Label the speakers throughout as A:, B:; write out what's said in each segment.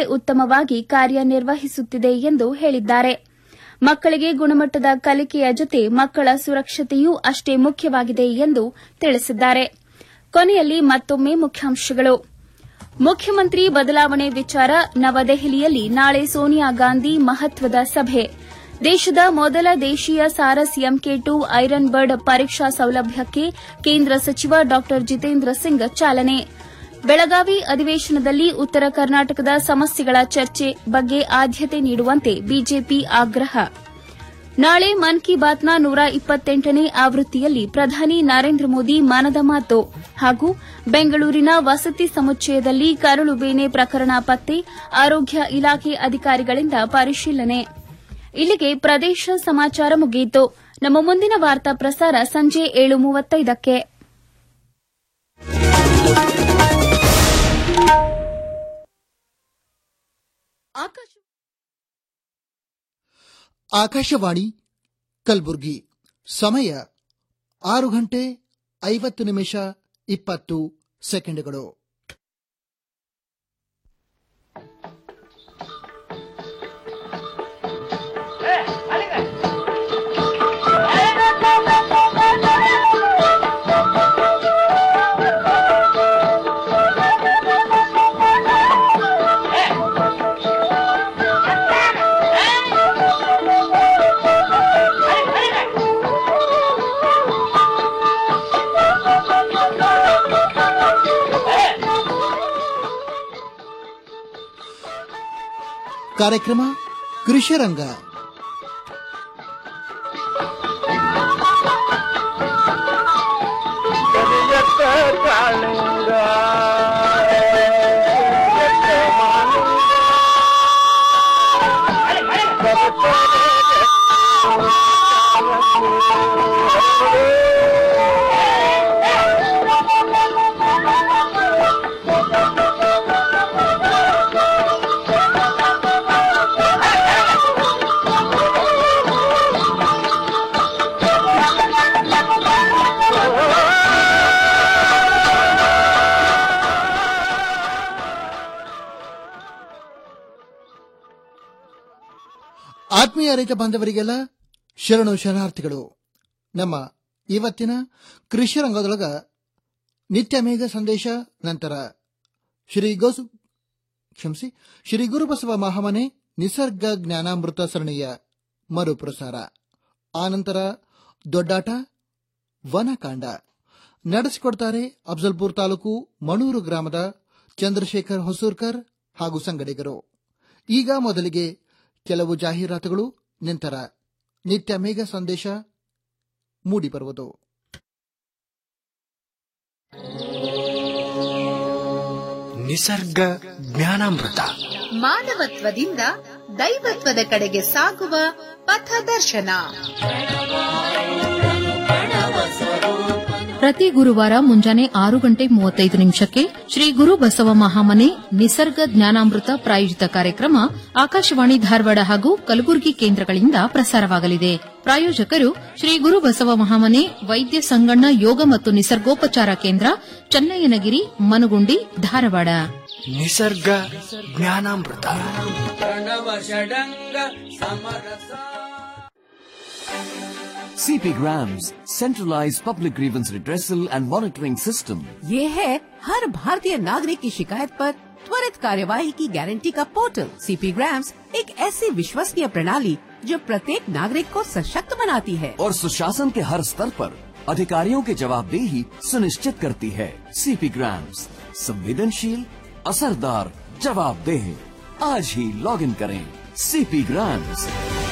A: ಉತ್ತಮವಾಗಿ ಕಾರ್ಯನಿರ್ವಹಿಸುತ್ತಿದೆ ಎಂದು ಹೇಳಿದ್ದಾರೆ ಮಕ್ಕಳಿಗೆ ಗುಣಮಟ್ಟದ ಕಲಿಕೆಯ ಜೊತೆ ಮಕ್ಕಳ ಸುರಕ್ಷತೆಯೂ ಅಷ್ಟೇ ಮುಖ್ಯವಾಗಿದೆ ಎಂದು ತಿಳಿಸಿದ್ದಾರೆ ಕೊನೆಯಲ್ಲಿ ಮತ್ತೊಮ್ಮೆ ಮುಖ್ಯಾಂಶಗಳು ಮುಖ್ಯಮಂತ್ರಿ ಬದಲಾವಣೆ ವಿಚಾರ ನವದೆಹಲಿಯಲ್ಲಿ ನಾಳೆ ಸೋನಿಯಾ ಗಾಂಧಿ ಮಹತ್ವದ ಸಭೆ ದೇಶದ ಮೊದಲ ದೇಶೀಯ Saras MK two iron bird ಪರೀಕ್ಷಾ ಸೌಲಭ್ಯಕ್ಕೆ ಕೇಂದ್ರ ಸಚಿವ ಡಾ ಜಿತೇಂದ್ರ ಸಿಂಗ್ ಚಾಲನೆ ಬೆಳಗಾವಿ ಅಧಿವೇಶನದಲ್ಲಿ ಉತ್ತರ ಕರ್ನಾಟಕದ ಸಮಸ್ಯೆಗಳ ಚರ್ಚೆ ಬಗ್ಗೆ ಆದ್ಯತೆ ನೀಡುವಂತೆ ಬಿಜೆಪಿ ಆಗ್ರಹ ನಾಳೆ ಮನ್ ಕಿ ಬಾತ್ನ ನೂರ ಇಪ್ಪತ್ತೆಂಟನೇ ಆವೃತ್ತಿಯಲ್ಲಿ ಪ್ರಧಾನಿ ನರೇಂದ್ರ ಮೋದಿ ಮನದ ಮಾತು ಹಾಗೂ ಬೆಂಗಳೂರಿನ ವಸತಿ ಸಮುಚ್ಚಯದಲ್ಲಿ ಕರಳು ಬೇನೆ ಪ್ರಕರಣ ಪತ್ತೆ ಆರೋಗ್ಯ ಇಲಾಖೆ ಅಧಿಕಾರಿಗಳಿಂದ ಪರಿಶೀಲನೆ ಇಲ್ಲಿಗೆ ಪ್ರದೇಶ ಸಮಾಚಾರ ಮುಗಿಯಿತು ನಮ್ಮ ಮುಂದಿನ ವಾರ್ತಾ ಪ್ರಸಾರ ಸಂಜೆ ಏಳು ಮೂವತ್ತೈದಕ್ಕೆ
B: ಆಕಾಶವಾಣಿ ಕಲಬುರ್ಗಿ ಸಮಯ ಆರು ಗಂಟೆ ಐವತ್ತು ನಿಮಿಷ ಇಪ್ಪತ್ತು ಸೆಕೆಂಡ್ಗಳು ಕಾರ್ಯಕ್ರಮ ಕೃಷಿರಂಗ ಆತ್ಮೀಯ ರೈತ ಬಾಂಧವರಿಗೆಲ್ಲ ಶರಣು ಶರಣಾರ್ಥಿಗಳು ನಮ್ಮ ಇವತ್ತಿನ ಕೃಷಿ ರಂಗದೊಳಗ ನಿತ್ಯ ಮೇಘ ಸಂದೇಶ ನಂತರ ಶ್ರೀ ಗೋಸು ಕ್ಷಮಿಸಿ ಶ್ರೀ ಗುರುಬಸವ ಮಹಾಮನೆ ನಿಸರ್ಗ ಜ್ಞಾನಾಮೃತ ಸರಣಿಯ ಮರುಪ್ರಸಾರ ಆನಂತರ ದೊಡ್ಡಾಟ ವನಕಾಂಡ ನಡೆಸಿಕೊಡ್ತಾರೆ ಅಫ್ಜಲ್ಪುರ್ ತಾಲೂಕು ಮಣೂರು ಗ್ರಾಮದ ಚಂದ್ರಶೇಖರ್ ಹೊಸೂರ್ಕರ್ ಹಾಗೂ ಸಂಗಡಿಗರು ಈಗ ಮೊದಲಿಗೆ ಕೆಲವು ಜಾಹೀರಾತುಗಳು ನಂತರ ನಿತ್ಯ ಮೇಘ ಸಂದೇಶ ಮೂಡಿಬರುವುದು
C: ನಿಸರ್ಗ ಜ್ಞಾನಾಮೃತ
D: ಮಾನವತ್ವದಿಂದ ದೈವತ್ವದ ಕಡೆಗೆ ಸಾಗುವ ಪಥದರ್ಶನ
E: ಪ್ರತಿ ಗುರುವಾರ ಮುಂಜಾನೆ ಆರು ಗಂಟೆ ಮೂವತ್ತೈದು ನಿಮಿಷಕ್ಕೆ ಶ್ರೀ ಗುರು ಬಸವ ಮಹಾಮನೆ ನಿಸರ್ಗ ಜ್ಞಾನಾಮೃತ ಪ್ರಾಯೋಜಿತ ಕಾರ್ಯಕ್ರಮ ಆಕಾಶವಾಣಿ ಧಾರವಾಡ ಹಾಗೂ ಕಲಬುರಗಿ ಕೇಂದ್ರಗಳಿಂದ ಪ್ರಸಾರವಾಗಲಿದೆ ಪ್ರಾಯೋಜಕರು ಶ್ರೀ ಗುರು ಬಸವ ಮಹಾಮನೆ ವೈದ್ಯ ಸಂಗಣ್ಣ ಯೋಗ ಮತ್ತು ನಿಸರ್ಗೋಪಚಾರ ಕೇಂದ್ರ ಚನ್ನಯ್ಯನಗಿರಿ ಮನುಗುಂಡಿ ಧಾರವಾಡ
C: ನಿಸರ್ಗ ಜ್ಞಾನಾಮೃತ
F: CP Grams, centralized public grievance redressal and monitoring system.
G: ये है हर भारतीय नागरिक की शिकायत पर त्वरित कार्यवाही की गारंटी का पोर्टल सीपी ग्राम्स एक ऐसी विश्वसनीय प्रणाली जो प्रत्येक नागरिक को सशक्त बनाती है
F: और सुशासन के हर स्तर पर अधिकारियों की जवाबदेही सुनिश्चित करती है CP Grams, संवेदनशील असरदार जवाबदेह आज ही लॉग इन करें CP Grams.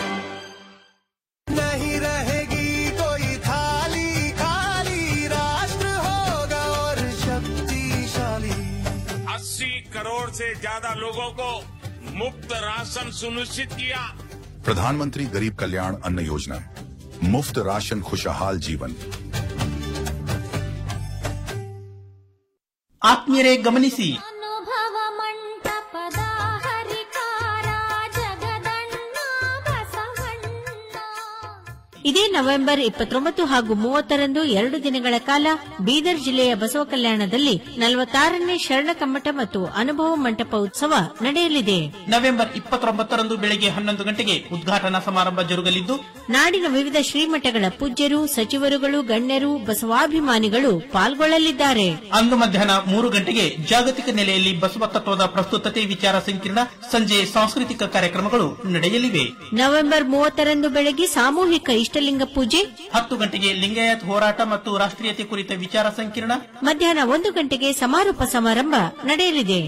H: नहीं रहेगी कोई थाली खाली राष्ट्र होगा और शक्तिशाली
I: अस्सी करोड़ से ज्यादा लोगों को मुफ्त राशन सुनिश्चित किया
J: प्रधानमंत्री गरीब कल्याण अन्न योजना मुफ्त राशन खुशहाल जीवन
K: ಆತ್ಮೀಯರೇ ಗಮನಿಸಿ
L: ಅನುಭವ ಮಂಟಪದ ಹರಿಕಾರ ಜಗದಣ್ಣ ಬಸವಣ್ಣ
K: ಇದೇ ನವೆಂಬರ್ ಇಪ್ಪತ್ತೊಂಬತ್ತು ಹಾಗೂ ಮೂವತ್ತರಂದು ಎರಡು ದಿನಗಳ ಕಾಲ ಬೀದರ್ ಜಿಲ್ಲೆಯ ಬಸವ ಕಲ್ಯಾಣದಲ್ಲಿ ನಲವತ್ತಾರನೇ ಶರಣ ಕಮ್ಮಟ ಮತ್ತು ಅನುಭವ ಮಂಟಪ ಉತ್ಸವ ನಡೆಯಲಿದೆ
M: ನವೆಂಬರ್ ಇಪ್ಪತ್ತೊಂಬತ್ತರಂದು ಬೆಳಗ್ಗೆ ಹನ್ನೊಂದು ಗಂಟೆಗೆ ಉದ್ಘಾಟನಾ ಸಮಾರಂಭ ಜರುಗಲಿದ್ದು
K: ನಾಡಿನ ವಿವಿಧ ಶ್ರೀಮಠಗಳ ಪೂಜ್ಯರು ಸಚಿವರುಗಳು ಗಣ್ಯರು ಬಸವಾಭಿಮಾನಿಗಳು ಪಾಲ್ಗೊಳ್ಳಲಿದ್ದಾರೆ
M: ಅಂದು ಮಧ್ಯಾಹ್ನ ಮೂರು ಗಂಟೆಗೆ ಜಾಗತಿಕ ನೆಲೆಯಲ್ಲಿ ಬಸವ ತತ್ವದ ಪ್ರಸ್ತುತತೆ ವಿಚಾರ ಸಂಕಿರಣ ಸಂಜೆ ಸಾಂಸ್ಕೃತಿಕ ಕಾರ್ಯಕ್ರಮಗಳು ನಡೆಯಲಿವೆ
K: ನವೆಂಬರ್ ಮೂವತ್ತರಂದು ಬೆಳಗ್ಗೆ ಸಾಮೂಹಿಕ ಇಷ್ಟಲಿಂಗ ಪೂಜೆ
M: ಹತ್ತು ಗಂಟೆಗೆ ಲಿಂಗಾಯತ್ ಹೋರಾಟ ಮತ್ತು ರಾಷ್ಟ್ರೀಯತೆ ಕುರಿತ ವಿಚಾರ ಸಂಕಿರಣ
K: ಮಧ್ಯಾಹ್ನ ಒಂದು ಗಂಟೆಗೆ ಸಮಾರೋಪ ಸಮಾರಂಭ ನಡೆಯಲಿದೆ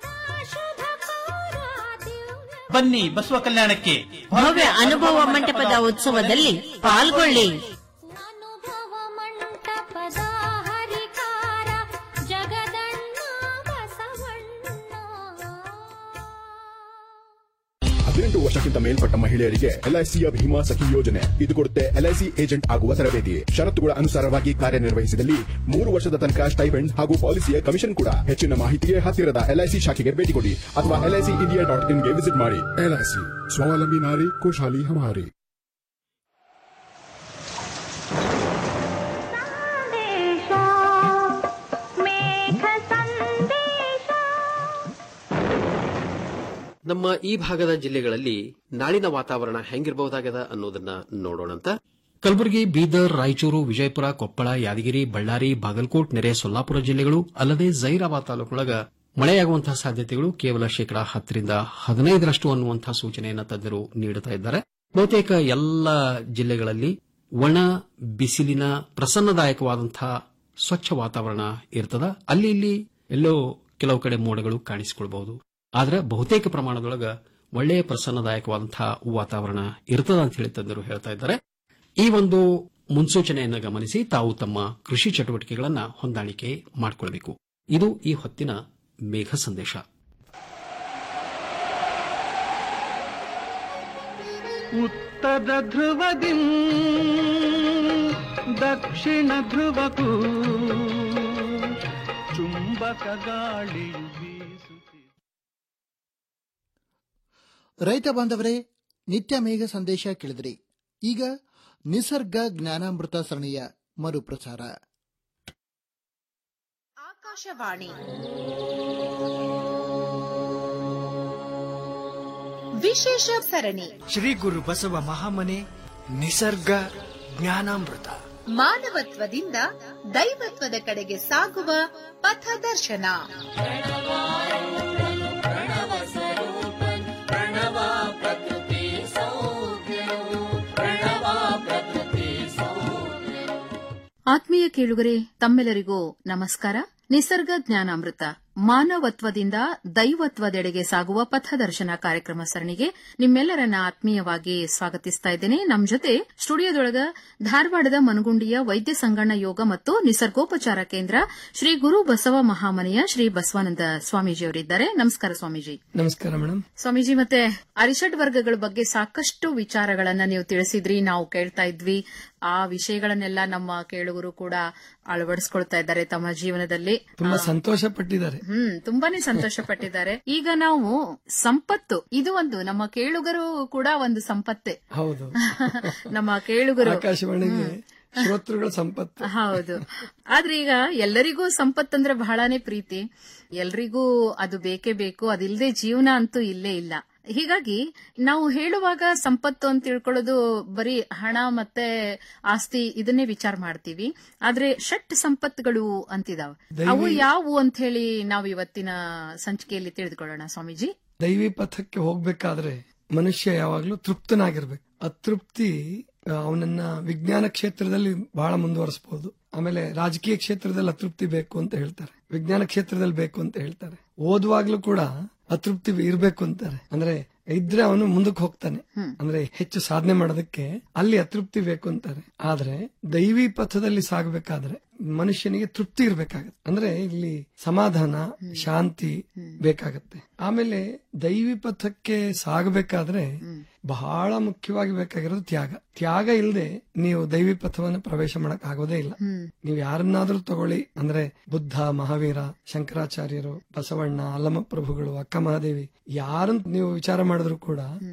M: ಬನ್ನಿ ಬಸವ ಕಲ್ಯಾಣಕ್ಕೆ
K: ಭವ್ಯ ಅನುಭವ ಮಂಟಪದ ಉತ್ಸವದಲ್ಲಿ ಪಾಲ್ಗೊಳ್ಳಿ
L: ಮಂಟಪದ ಹರಿಕಾರ ಜಗದಣ್ಣ ಬಸವಣ್ಣ
N: ಹದಿನೆಂಟು ವರ್ಷಕ್ಕಿಂತ ಮೇಲ್ಪಟ್ಟ ಮಹಿಳೆಯರಿಗೆ ಎಲ್ಐಸಿಯ ಭೀಮಾ ಸಖಿ ಯೋಜನೆ ಇದು ಕೊಡುತ್ತೆ ಎಲ್ಐಸಿ ಏಜೆಂಟ್ ಆಗುವ ತರಬೇತಿ ಷರತ್ತುಗಳ ಅನುಸಾರವಾಗಿ ಕಾರ್ಯನಿರ್ವಹಿಸಿದಲ್ಲಿ ಮೂರು ವರ್ಷದ ತನಕ ಸ್ಟೈಪೆಂಡ್ ಹಾಗೂ ಪಾಲಿಸಿಯ ಕಮಿಷನ್ ಕೂಡ ಹೆಚ್ಚಿನ ಮಾಹಿತಿಗೆ ಹತ್ತಿರದ ಎಲ್ಐಸಿ ಶಾಖೆಗೆ ಭೇಟಿ ಕೊಡಿ ಅಥವಾ ಎಲ್ಐಸಿ ಇಂಡಿಯಾ ಡಾಟ್ ಇನ್ಗೆ ವಿಸಿಟ್ ಮಾಡಿ ಎಲ್ಐಸಿ ಸ್ವಾವಲಂಬಿ ನಾರಿ ಖುಷಹಾಲಿ ಹಮಾರಿ
O: ನಮ್ಮ ಈ ಭಾಗದ ಜಿಲ್ಲೆಗಳಲ್ಲಿ ನಾಳಿನ ವಾತಾವರಣ ಹೆಂಗಿರಬಹುದಾಗದ ಅನ್ನೋದನ್ನ ನೋಡೋಣಂತ ಕಲಬುರಗಿ ಬೀದರ್ ರಾಯಚೂರು ವಿಜಯಪುರ ಕೊಪ್ಪಳ ಯಾದಗಿರಿ ಬಳ್ಳಾರಿ ಬಾಗಲಕೋಟ್ ನೆರೆ ಸೊಲ್ಲಾಪುರ ಜಿಲ್ಲೆಗಳು ಅಲ್ಲದೆ ಜೈರಾಬಾದ್ ತಾಲೂಕೊಳಗ ಮಳೆಯಾಗುವಂತಹ ಸಾಧ್ಯತೆಗಳು ಕೇವಲ ಶೇಕಡಾ ಹತ್ತರಿಂದ ಹದಿನೈದರಷ್ಟು ಅನ್ನುವಂತಹ ಸೂಚನೆಯನ್ನು ತಜ್ಞರು ನೀಡುತ್ತಾ ಇದ್ದಾರೆ ಬಹುತೇಕ ಎಲ್ಲ ಜಿಲ್ಲೆಗಳಲ್ಲಿ ಒಣ ಬಿಸಿಲಿನ ಪ್ರಸನ್ನದಾಯಕವಾದಂತಹ ಸ್ವಚ್ಛ ವಾತಾವರಣ ಇರ್ತದ ಅಲ್ಲಿ ಇಲ್ಲಿ ಎಲ್ಲೋ ಕೆಲವು ಕಡೆ ಮೋಡಗಳು ಕಾಣಿಸಿಕೊಳ್ಬಹುದು ಆದ್ರೆ ಬಹುತೇಕ ಪ್ರಮಾಣದೊಳಗ ಒಳ್ಳೆಯ ಪ್ರಸನ್ನದಾಯಕವಾದಂತಹ ವಾತಾವರಣ ಇರ್ತದ ಅಂತ ಹೇಳಿ ತಜ್ಞರು ಹೇಳ್ತಾ ಇದ್ದಾರೆ ಈ ಒಂದು ಮುನ್ಸೂಚನೆಯನ್ನು ಗಮನಿಸಿ ತಾವು ತಮ್ಮ ಕೃಷಿ ಚಟುವಟಿಕೆಗಳನ್ನ ಹೊಂದಾಣಿಕೆ ಮಾಡಿಕೊಳ್ಳಬೇಕು ಇದು ಈ ಹೊತ್ತಿನ ಮೇಘ ಸಂದೇಶ
H: ಉತ್ತರ ಧ್ರುವದಿ ದಕ್ಷಿಣ ಧ್ರುವಕ್ಕೂ ಚುಂಬಕ ಗಾಳಿಯು ಬೀಸುತ್ತಿದೆ
B: ರೈತ ಬಾಂಧವರೇ ನಿತ್ಯ ಮೇಘ ಸಂದೇಶ ಕೇಳಿದ್ರಿ ಈಗ ನಿಸರ್ಗ ಜ್ಞಾನಾಮೃತ ಸರಣಿಯ ಮರುಪ್ರಸಾರ
D: ಆಕಾಶವಾಣಿ ವಿಶೇಷ ಸರಣಿ
C: ಶ್ರೀ ಗುರು ಬಸವ ಮಹಾಮನೆ ನಿಸರ್ಗ ಜ್ಞಾನಾಮೃತ
D: ಮಾನವತ್ವದಿಂದ ದೈವತ್ವದ ಕಡೆಗೆ ಸಾಗುವ ಪಥದರ್ಶನ
E: ಆತ್ಮೀಯ ಕೇಳುಗರೆ ತಮ್ಮೆಲ್ಲರಿಗೂ ನಮಸ್ಕಾರ ನಿಸರ್ಗ ಜ್ಞಾನಾಮೃತ ಮಾನವತ್ವದಿಂದ ದೈವತ್ವದೆಡೆಗೆ ಸಾಗುವ ಪಥದರ್ಶನ ಕಾರ್ಯಕ್ರಮ ಸರಣಿಗೆ ನಿಮ್ಮೆಲ್ಲರನ್ನ ಆತ್ಮೀಯವಾಗಿ ಸ್ವಾಗತಿಸ್ತಾ ಇದ್ದೇನೆ ನಮ್ ಜೊತೆ ಸ್ಟುಡಿಯೋದೊಳಗ ಧಾರವಾಡದ ಮನಗುಂಡಿಯ ವೈದ್ಯ ಸಂಗಣ್ಣ ಯೋಗ ಮತ್ತು ನಿಸರ್ಗೋಪಚಾರ ಕೇಂದ್ರ ಶ್ರೀ ಗುರು ಬಸವ ಮಹಾಮನೆಯ ಶ್ರೀ ಬಸವಾನಂದ ಸ್ವಾಮೀಜಿಯವರಿದ್ದಾರೆ ನಮಸ್ಕಾರ ಸ್ವಾಮೀಜಿ
C: ನಮಸ್ಕಾರ ಮೇಡಮ್
E: ಸ್ವಾಮೀಜಿ ಮತ್ತೆ ಅರಿಷಡ್ ವರ್ಗಗಳ ಬಗ್ಗೆ ಸಾಕಷ್ಟು ವಿಚಾರಗಳನ್ನ ನೀವು ತಿಳಿಸಿದ್ರಿ ನಾವು ಕೇಳ್ತಾ ಇದ್ವಿ ಆ ವಿಷಯಗಳನ್ನೆಲ್ಲ ನಮ್ಮ ಕೇಳುಗರು ಕೂಡ ಅಳವಡಿಸ್ಕೊಳ್ತಾ ಇದ್ದಾರೆ ತಮ್ಮ ಜೀವನದಲ್ಲಿ
C: ತುಂಬಾ ಸಂತೋಷ ಪಟ್ಟಿದ್ದಾರೆ
E: ಹ್ಮ್ ತುಂಬಾನೇ ಸಂತೋಷ ಪಟ್ಟಿದ್ದಾರೆ ಈಗ ನಾವು ಸಂಪತ್ತು ಇದು ಒಂದು ನಮ್ಮ ಕೇಳುಗರು ಕೂಡ ಒಂದು ಸಂಪತ್ತೆ
C: ಹೌದು
E: ನಮ್ಮ ಕೇಳುಗರು
C: ಆಕಾಶವಾಣಿಗೆ ಶ್ರೋತೃಗಳ ಸಂಪತ್ತು
E: ಹೌದು ಆದ್ರೆ ಈಗ ಎಲ್ಲರಿಗೂ ಸಂಪತ್ತಂದ್ರೆ ಬಹಳಾನೇ ಪ್ರೀತಿ ಎಲ್ರಿಗೂ ಅದು ಬೇಕೇ ಬೇಕು ಅದಿಲ್ಲದೆ ಜೀವನ ಅಂತೂ ಇಲ್ಲೇ ಇಲ್ಲ ಹೀಗಾಗಿ ನಾವು ಹೇಳುವಾಗ ಸಂಪತ್ತು ಅಂತ ತಿಳ್ಕೊಳ್ಳೋದು ಬರೀ ಹಣ ಮತ್ತೆ ಆಸ್ತಿ ಇದನ್ನೇ ವಿಚಾರ ಮಾಡ್ತೀವಿ ಆದ್ರೆ ಷಟ್ ಸಂಪತ್ತುಗಳು ಅಂತಿದಾವ
C: ದೈವಿ-
E: ಅವು ಯಾವುವು ಅಂತ ಹೇಳಿ ನಾವು ಇವತ್ತಿನ ಸಂಚಿಕೆಯಲ್ಲಿ ತಿಳಿದುಕೊಳ್ಳೋಣ ಸ್ವಾಮೀಜಿ
C: ದೈವಿ ಪಥಕ್ಕೆ ಹೋಗ್ಬೇಕಾದ್ರೆ ಮನುಷ್ಯ ಯಾವಾಗ್ಲೂ ತೃಪ್ತನಾಗಿರ್ಬೇಕು ಅತೃಪ್ತಿ ಆ, ಅವನನ್ನ ವಿಜ್ಞಾನ ಕ್ಷೇತ್ರದಲ್ಲಿ ಬಹಳ ಮುಂದುವರಿಸಬಹುದು ಆಮೇಲೆ ರಾಜಕೀಯ ಕ್ಷೇತ್ರದಲ್ಲಿ ಅತೃಪ್ತಿ ಬೇಕು ಅಂತ ಹೇಳ್ತಾರೆ ವಿಜ್ಞಾನ ಕ್ಷೇತ್ರದಲ್ಲಿ ಬೇಕು ಅಂತ ಹೇಳ್ತಾರೆ ಓದುವಾಗ್ಲೂ ಕೂಡ ಅತೃಪ್ತಿ ಇರ್ಬೇಕು ಅಂತಾರೆ ಅಂದ್ರೆ ಇದ್ರೆ ಅವನು ಮುಂದಕ್ಕೆ ಹೋಗ್ತಾನೆ ಅಂದ್ರೆ ಹೆಚ್ಚು ಸಾಧನೆ ಮಾಡೋದಕ್ಕೆ ಅಲ್ಲಿ ಅತೃಪ್ತಿ ಬೇಕು ಅಂತಾರೆ ಆದ್ರೆ ದೈವಿ ಪಥದಲ್ಲಿ ಸಾಗಬೇಕಾದ್ರೆ ಮನುಷ್ಯನಿಗೆ ತೃಪ್ತಿ ಇರ್ಬೇಕಾಗತ್ತೆ ಅಂದ್ರೆ ಇಲ್ಲಿ ಸಮಾಧಾನ ಶಾಂತಿ ಬೇಕಾಗತ್ತೆ ಆಮೇಲೆ ದೈವಿ ಪಥಕ್ಕೆ ಸಾಗಬೇಕಾದ್ರೆ ಬಹಳ ಮುಖ್ಯವಾಗಿ ಬೇಕಾಗಿರೋದು ತ್ಯಾಗ ತ್ಯಾಗ ಇಲ್ಲದೆ ನೀವು ದೈವಿ ಪಥವನ್ನು ಪ್ರವೇಶ ಮಾಡಕ್ ಆಗೋದೇ ಇಲ್ಲ ನೀವು ಯಾರನ್ನಾದ್ರೂ ತಗೊಳ್ಳಿ ಅಂದ್ರೆ ಬುದ್ಧ ಮಹಾವೀರ ಶಂಕರಾಚಾರ್ಯರು ಬಸವಣ್ಣ ಅಲ್ಲಮ ಪ್ರಭುಗಳು ಅಕ್ಕ ಮಹಾದೇವಿ ಯಾರನ್ನ ನೀವು ವಿಚಾರ ಮಾಡಿದ್ರು ಕೂಡ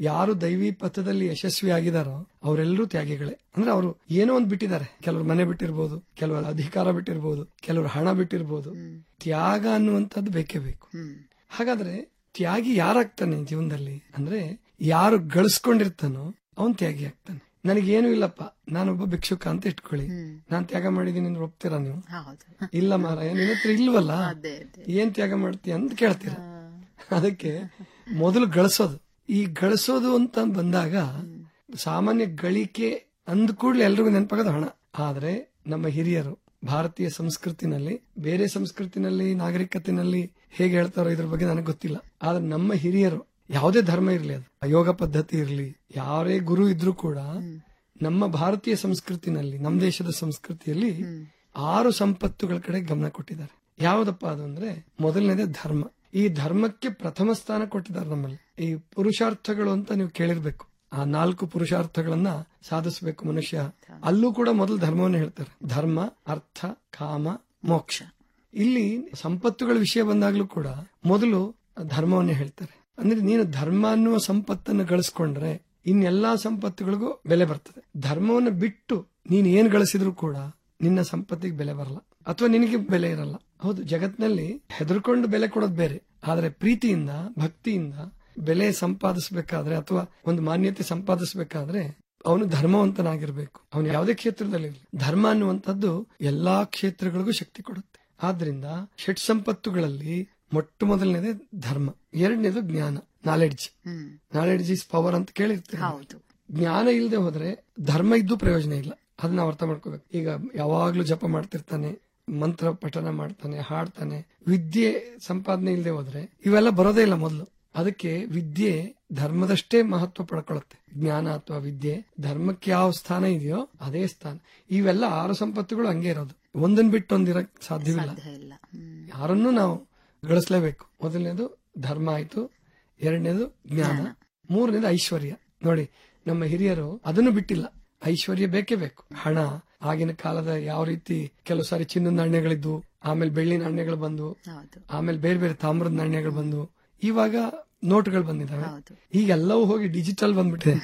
C: ಯಾರು ದೈವಿ ಪಥದಲ್ಲಿ ಯಶಸ್ವಿ ಆಗಿದಾರೋ ಅವರೆಲ್ಲರೂ ತ್ಯಾಗಿಗಳೇ ಅಂದ್ರೆ ಅವರು ಏನೋ ಒಂದು ಬಿಟ್ಟಿದ್ದಾರೆ ಕೆಲವರು ಮನೆ ಬಿಟ್ಟಿರ್ಬೋದು ಕೆಲವರು ಅಧಿಕಾರ ಬಿಟ್ಟಿರ್ಬೋದು ಕೆಲವರು ಹಣ ಬಿಟ್ಟಿರ್ಬೋದು ತ್ಯಾಗ ಅನ್ನುವಂಥದ್ದು ಬೇಕೇ ಬೇಕು ಹಾಗಾದ್ರೆ ತ್ಯಾಗಿ ಯಾರಾಗ್ತಾನೆ ಜೀವನದಲ್ಲಿ ಅಂದ್ರೆ ಯಾರು ಗಳಿಸ್ಕೊಂಡಿರ್ತಾನೋ ಅವನ್ ತ್ಯಾಗಿ ಆಗ್ತಾನೆ ನನಗೇನು ಇಲ್ಲಪ್ಪ ನಾನೊಬ್ಬ ಭಿಕ್ಷುಕ ಅಂತ ಇಟ್ಕೊಳ್ಳಿ ನಾನ್ ತ್ಯಾಗ ಮಾಡಿದೀನಿ ಅಂದ್ರೆ ಒಪ್ತೀರಾ ನೀವು ಇಲ್ಲ ಮಾರಾಯ ನಿನ್ನ ಹತ್ರ ಇಲ್ವಲ್ಲ ಏನ್ ತ್ಯಾಗ ಮಾಡ್ತೀಯ ಅಂತ ಕೇಳ್ತೀರ ಅದಕ್ಕೆ ಮೊದಲು ಗಳಿಸೋದು ಈ ಗಳಿಸೋದು ಅಂತ ಬಂದಾಗ ಸಾಮಾನ್ಯ ಗಳಿಕೆ ಅಂದ ಕೂಡಲೇ ಎಲ್ರಿಗೂ ನೆನಪಾಗೋದು ಹಣ ಆದ್ರೆ ನಮ್ಮ ಹಿರಿಯರು ಭಾರತೀಯ ಸಂಸ್ಕೃತಿನಲ್ಲಿ ಬೇರೆ ಸಂಸ್ಕೃತಿನಲ್ಲಿ ನಾಗರಿಕತೆನಲ್ಲಿ ಹೇಗೆ ಹೇಳ್ತಾರೋ ಇದ್ರ ಬಗ್ಗೆ ನನಗೆ ಗೊತ್ತಿಲ್ಲ ಆದ್ರೆ ನಮ್ಮ ಹಿರಿಯರು ಯಾವುದೇ ಧರ್ಮ ಇರಲಿ ಅದು ಯೋಗ ಪದ್ಧತಿ ಇರಲಿ ಯಾರೇ ಗುರು ಇದ್ರೂ ಕೂಡ ನಮ್ಮ ಭಾರತೀಯ ಸಂಸ್ಕೃತಿನಲ್ಲಿ ನಮ್ಮ ದೇಶದ ಸಂಸ್ಕೃತಿಯಲ್ಲಿ ಆರು ಸಂಪತ್ತುಗಳ ಕಡೆ ಗಮನ ಕೊಟ್ಟಿದ್ದಾರೆ ಯಾವುದಪ್ಪ ಅದು ಅಂದ್ರೆ ಮೊದಲನೇದೇ ಧರ್ಮ ಈ ಧರ್ಮಕ್ಕೆ ಪ್ರಥಮ ಸ್ಥಾನ ಕೊಟ್ಟಿದ್ದಾರೆ ನಮ್ಮಲ್ಲಿ ಈ ಪುರುಷಾರ್ಥಗಳು ಅಂತ ನೀವು ಕೇಳಿರ್ಬೇಕು ಆ ನಾಲ್ಕು ಪುರುಷಾರ್ಥಗಳನ್ನ ಸಾಧಿಸಬೇಕು ಮನುಷ್ಯ ಅಲ್ಲೂ ಕೂಡ ಮೊದಲು ಧರ್ಮವನ್ನ ಹೇಳ್ತಾರೆ ಧರ್ಮ ಅರ್ಥ ಕಾಮ ಮೋಕ್ಷ ಇಲ್ಲಿ ಸಂಪತ್ತುಗಳ ವಿಷಯ ಬಂದಾಗ್ಲೂ ಕೂಡ ಮೊದಲು ಧರ್ಮವನ್ನೇ ಹೇಳ್ತಾರೆ ಅಂದ್ರೆ ನೀನು ಧರ್ಮ ಅನ್ನುವ ಸಂಪತ್ತನ್ನು ಗಳಿಸ್ಕೊಂಡ್ರೆ ಇನ್ನೆಲ್ಲಾ ಸಂಪತ್ತುಗಳಿಗೂ ಬೆಲೆ ಬರ್ತದೆ ಧರ್ಮವನ್ನು ಬಿಟ್ಟು ನೀನ್ ಏನ್ ಗಳಿಸಿದ್ರು ಕೂಡ ನಿನ್ನ ಸಂಪತ್ತಿಗೆ ಬೆಲೆ ಬರಲ್ಲ ಅಥವಾ ನಿನಗೆ ಬೆಲೆ ಇರಲ್ಲ ಹೌದು ಜಗತ್ನಲ್ಲಿ ಹೆದರ್ಕೊಂಡು ಬೆಲೆ ಕೊಡೋದು ಬೇರೆ ಆದ್ರೆ ಪ್ರೀತಿಯಿಂದ ಭಕ್ತಿಯಿಂದ ಬೆಲೆ ಸಂಪಾದಿಸಬೇಕಾದ್ರೆ ಅಥವಾ ಒಂದು ಮಾನ್ಯತೆ ಸಂಪಾದಿಸಬೇಕಾದ್ರೆ ಅವನು ಧರ್ಮವಂತನಾಗಿರ್ಬೇಕು ಅವನು ಯಾವುದೇ ಕ್ಷೇತ್ರದಲ್ಲಿ ಇರಲಿ ಧರ್ಮ ಅನ್ನುವಂಥದ್ದು ಎಲ್ಲಾ ಕ್ಷೇತ್ರಗಳಿಗೂ ಶಕ್ತಿ ಕೊಡುತ್ತೆ ಆದ್ರಿಂದ ಷಟ್ ಸಂಪತ್ತುಗಳಲ್ಲಿ ಮೊಟ್ಟ ಮೊದಲನೇದೇ ಧರ್ಮ ಎರಡನೇದು ಜ್ಞಾನ ನಾಲೆಡ್ಜ್ ನಾಲೆಡ್ಜ್ ಇಸ್ ಪವರ್ ಅಂತ ಕೇಳಿರ್ತೀವಿ ಜ್ಞಾನ ಇಲ್ಲದೆ ಹೋದ್ರೆ ಧರ್ಮ ಇದ್ದು ಪ್ರಯೋಜನ ಇಲ್ಲ ಅದನ್ನ ನಾವು ಅರ್ಥ ಮಾಡ್ಕೋಬೇಕು ಈಗ ಯಾವಾಗ್ಲೂ ಜಪ ಮಾಡ್ತಿರ್ತಾನೆ ಮಂತ್ರ ಪಠನ ಮಾಡ್ತಾನೆ ಹಾಡ್ತಾನೆ ವಿದ್ಯೆ ಸಂಪಾದನೆ ಇಲ್ಲದೆ ಹೋದ್ರೆ ಇವೆಲ್ಲ ಬರೋದೇ ಇಲ್ಲ ಮೊದಲು ಅದಕ್ಕೆ ವಿದ್ಯೆ ಧರ್ಮದಷ್ಟೇ ಮಹತ್ವ ಪಡ್ಕೊಳ್ಳುತ್ತೆ ಜ್ಞಾನ ಅಥವಾ ವಿದ್ಯೆ ಧರ್ಮಕ್ಕೆ ಯಾವ ಸ್ಥಾನ ಇದೆಯೋ ಅದೇ ಸ್ಥಾನ ಇವೆಲ್ಲ ಆರು ಸಂಪತ್ತುಗಳು ಹಂಗೆ ಇರೋದು ಒಂದನ್ ಬಿಟ್ಟು ಒಂದಿರಕ್ ಸಾಧ್ಯವಿಲ್ಲ ಯಾರನ್ನೂ ನಾವು ಗಳಿಸ್ಲೇಬೇಕು ಮೊದಲನೇದು ಧರ್ಮ ಆಯ್ತು ಎರಡನೇದು ಜ್ಞಾನ ಮೂರನೇದು ಐಶ್ವರ್ಯ ನೋಡಿ ನಮ್ಮ ಹಿರಿಯರು ಅದನ್ನು ಬಿಟ್ಟಿಲ್ಲ ಐಶ್ವರ್ಯ ಬೇಕೇ ಬೇಕು ಹಣ ಆಗಿನ ಕಾಲದ ಯಾವ ರೀತಿ ಕೆಲವು ಸಾರಿ ಚಿನ್ನದ ನಾಣ್ಯಗಳಿದ್ವು ಆಮೇಲೆ ಬೆಳ್ಳಿ ನಾಣ್ಯಗಳು ಬಂದು ಆಮೇಲೆ ಬೇರೆ ಬೇರೆ ತಾಮ್ರದ ನಾಣ್ಯಗಳು ಬಂದು ಇವಾಗ ನೋಟ್ಗಳು ಬಂದಿದ್ದಾವೆ ಈಗೆಲ್ಲವೂ ಹೋಗಿ ಡಿಜಿಟಲ್ ಬಂದ್ಬಿಟ್ಟಿದೆ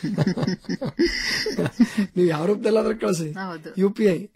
C: ನೀವು ಯಾವ ರೂಪದಲ್ಲಾದ್ರೂ ಕಳಿಸಿ ಯು ಪಿ ಐ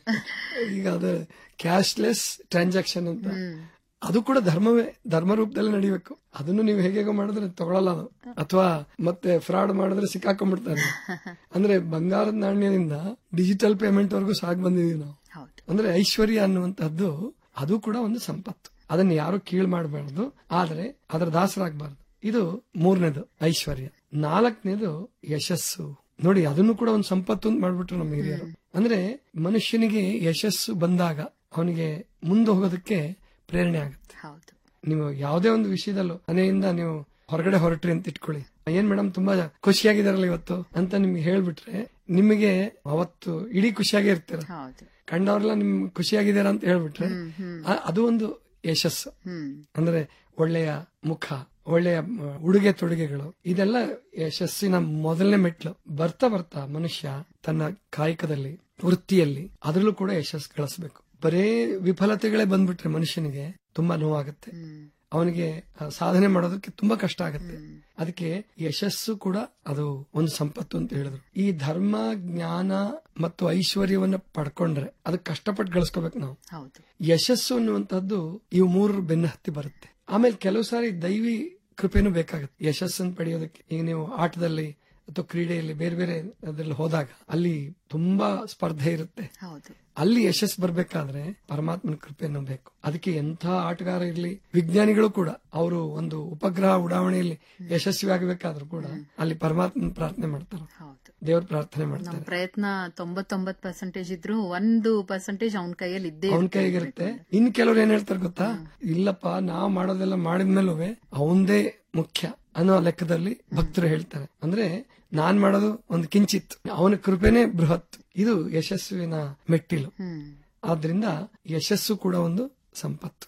C: ಈಗ ಅದು ಕ್ಯಾಶ್ಲೆಸ್ ಟ್ರಾನ್ಸಾಕ್ಷನ್ ಅಂತ ಅದು ಕೂಡ ಧರ್ಮವೇ ಧರ್ಮ ರೂಪದಲ್ಲಿ ನಡಿಬೇಕು ಅದನ್ನು ನೀವು ಹೇಗೆ ಮಾಡಿದ್ರೆ ತಗೊಳಲ್ಲ ಅದು ಅಥವಾ ಮತ್ತೆ ಫ್ರಾಡ್ ಮಾಡಿದ್ರೆ ಸಿಕ್ಕಾಕೊಂಡ್ಬಿಡ್ತಾರೆ ಅಂದ್ರೆ ಬಂಗಾರದ ನಾಣ್ಯದಿಂದ ಡಿಜಿಟಲ್ ಪೇಮೆಂಟ್ ವರೆಗೂ ಸಾಗ್ ಬಂದಿದೀವಿ ನಾವು ಅಂದ್ರೆ ಐಶ್ವರ್ಯ ಅನ್ನುವಂತಹದ್ದು ಅದು ಕೂಡ ಒಂದು ಸಂಪತ್ತು ಅದನ್ನ ಯಾರು ಕೀಳ್ ಮಾಡಬಾರ್ದು ಆದ್ರೆ ಅದರ ದಾಸರಾಗಬಾರ್ದು ಇದು ಮೂರನೇದು ಐಶ್ವರ್ಯ ನಾಲ್ಕನೇದು ಯಶಸ್ಸು ನೋಡಿ ಅದನ್ನು ಕೂಡ ಒಂದು ಸಂಪತ್ತು ಅಂತ ಮಾಡ್ಬಿಟ್ರು ನಮ್ಮ ಹಿರಿಯರು ಅಂದ್ರೆ ಮನುಷ್ಯನಿಗೆ ಯಶಸ್ಸು ಬಂದಾಗ ಅವನಿಗೆ ಮುಂದೆ ಹೋಗೋದಕ್ಕೆ ಪ್ರೇರಣೆ ಆಗುತ್ತೆ ನೀವು ಯಾವುದೇ ಒಂದು ವಿಷಯದಲ್ಲೂ ಮನೆಯಿಂದ ನೀವು ಹೊರಗಡೆ ಹೊರಟ್ರಿ ಅಂತ ಇಟ್ಕೊಳ್ಳಿ ಏನ್ ಮೇಡಮ್ ತುಂಬಾ ಖುಷಿಯಾಗಿದಾರಲ್ಲ ಇವತ್ತು ಅಂತ ನಿಮ್ಗೆ ಹೇಳ್ಬಿಟ್ರೆ ನಿಮಗೆ ಅವತ್ತು ಇಡೀ ಖುಷಿಯಾಗೇ ಇರ್ತೀರ ಕಂಡವ್ರೆಲ್ಲ ನಿಮ್ ಖುಷಿಯಾಗಿದಾರ ಅಂತ ಹೇಳ್ಬಿಟ್ರೆ ಆ- ಅದು ಒಂದು ಯಶಸ್ಸು ಅಂದ್ರೆ ಒಳ್ಳೆಯ ಮುಖ ಒಳ್ಳೆಯ ಮ, ಉಡುಗೆ ತೊಡುಗೆಗಳು ಇದೆಲ್ಲ ಯಶಸ್ಸಿನ ಮೊದಲನೇ ಮೆಟ್ಲು ಬರ್ತಾ ಬರ್ತಾ ಮನುಷ್ಯ ತನ್ನ ಕಾಯಕದಲ್ಲಿ ವೃತ್ತಿಯಲ್ಲಿ ಅದರಲ್ಲೂ ಕೂಡ ಯಶಸ್ಸು ಗಳಿಸಬೇಕು ಬರೇ ವಿಫಲತೆಗಳೇ ಬಂದ್ಬಿಟ್ರೆ ಮನುಷ್ಯನಿಗೆ ತುಂಬಾ ನೋವಾಗುತ್ತೆ ಅವನಿಗೆ ಆ, ಸಾಧನೆ ಮಾಡೋದಕ್ಕೆ ತುಂಬಾ ಕಷ್ಟ ಆಗುತ್ತೆ ಅದಕ್ಕೆ ಯಶಸ್ಸು ಕೂಡ ಅದು ಒಂದು ಸಂಪತ್ತು ಅಂತ ಹೇಳಿದ್ರು ಈ ಧರ್ಮ ಜ್ಞಾನ ಮತ್ತು ಐಶ್ವರ್ಯವನ್ನ ಪಡ್ಕೊಂಡ್ರೆ ಅದಕ್ಕೆ ಕಷ್ಟಪಟ್ಟು ಗಳಿಸ್ಕೋಬೇಕು ನಾವು ಯಶಸ್ಸು ಅನ್ನುವಂಥದ್ದು ಇವು ಮೂರರ ಬೆನ್ನ ಹತ್ತಿ ಬರುತ್ತೆ ಆಮೇಲೆ ಕೆಲವು ಸಾರಿ ದೈವಿ ಕೃಪೆನೂ ಬೇಕಾಗುತ್ತೆ ಯಶಸ್ಸನ್ನು ಪಡೆಯೋದಕ್ಕೆ ಈಗ ನೀವು ಆಟದಲ್ಲಿ ಅಥವಾ ಕ್ರೀಡೆಯಲ್ಲಿ ಬೇರೆ ಬೇರೆ ಅದ್ರಲ್ಲಿ ಹೋದಾಗ ಅಲ್ಲಿ ತುಂಬಾ ಸ್ಪರ್ಧೆ ಇರುತ್ತೆ ಅಲ್ಲಿ ಯಶಸ್ಸು ಬರ್ಬೇಕಾದ್ರೆ ಪರಮಾತ್ಮನ ಕೃಪೆಯನ್ನು ಬೇಕು ಅದಕ್ಕೆ ಎಂಥ ಆಟಗಾರ ಇರ್ಲಿ ವಿಜ್ಞಾನಿಗಳು ಕೂಡ ಅವರು ಒಂದು ಉಪಗ್ರಹ ಉಡಾವಣೆಯಲ್ಲಿ ಯಶಸ್ವಿ ಆಗಬೇಕಾದ್ರೂ ಕೂಡ ಅಲ್ಲಿ ಪರಮಾತ್ಮನ ಪ್ರಾರ್ಥನೆ ಮಾಡ್ತಾರೆ ದೇವ್ರ ಪ್ರಾರ್ಥನೆ
P: ನಮ್
C: ಮಾಡ್ತಾರೆ
P: ಪ್ರಯತ್ನ ತೊಂಬತ್ತೊಂಬತ್ ಪರ್ಸೆಂಟೇಜ್ ಇದ್ರು ಒಂದು ಪರ್ಸೆಂಟೇಜ್ ಅವನ ಕೈಯಲ್ಲಿ ಇದ್ದೇ
C: ಅವನ
P: ಇರುತ್ತೆ.
C: ಕೈಗಿರುತ್ತೆ ಇನ್ ಕೆಲವ್ರು ಏನ್ ಹೇಳ್ತಾರೆ ಗೊತ್ತಾ ಇಲ್ಲಪ್ಪ ನಾವ್ ಮಾಡೋದೆಲ್ಲ ಮಾಡಿದ್ಮೇಲೂ ಅವಂದೇ ಮುಖ್ಯ ಅನ್ನೋ ಲೆಕ್ಕದಲ್ಲಿ ಭಕ್ತರು ಹೇಳ್ತಾರೆ ಅಂದ್ರೆ ನಾನ್ ಮಾಡೋದು ಒಂದು ಕಿಂಚಿತ್ ಅವನ ಕೃಪೆನೇ ಬೃಹತ್ ಇದು ಯಶಸ್ವಿನ ಮೆಟ್ಟಿಲು ಆದ್ರಿಂದ ಯಶಸ್ಸು ಕೂಡ ಒಂದು ಸಂಪತ್ತು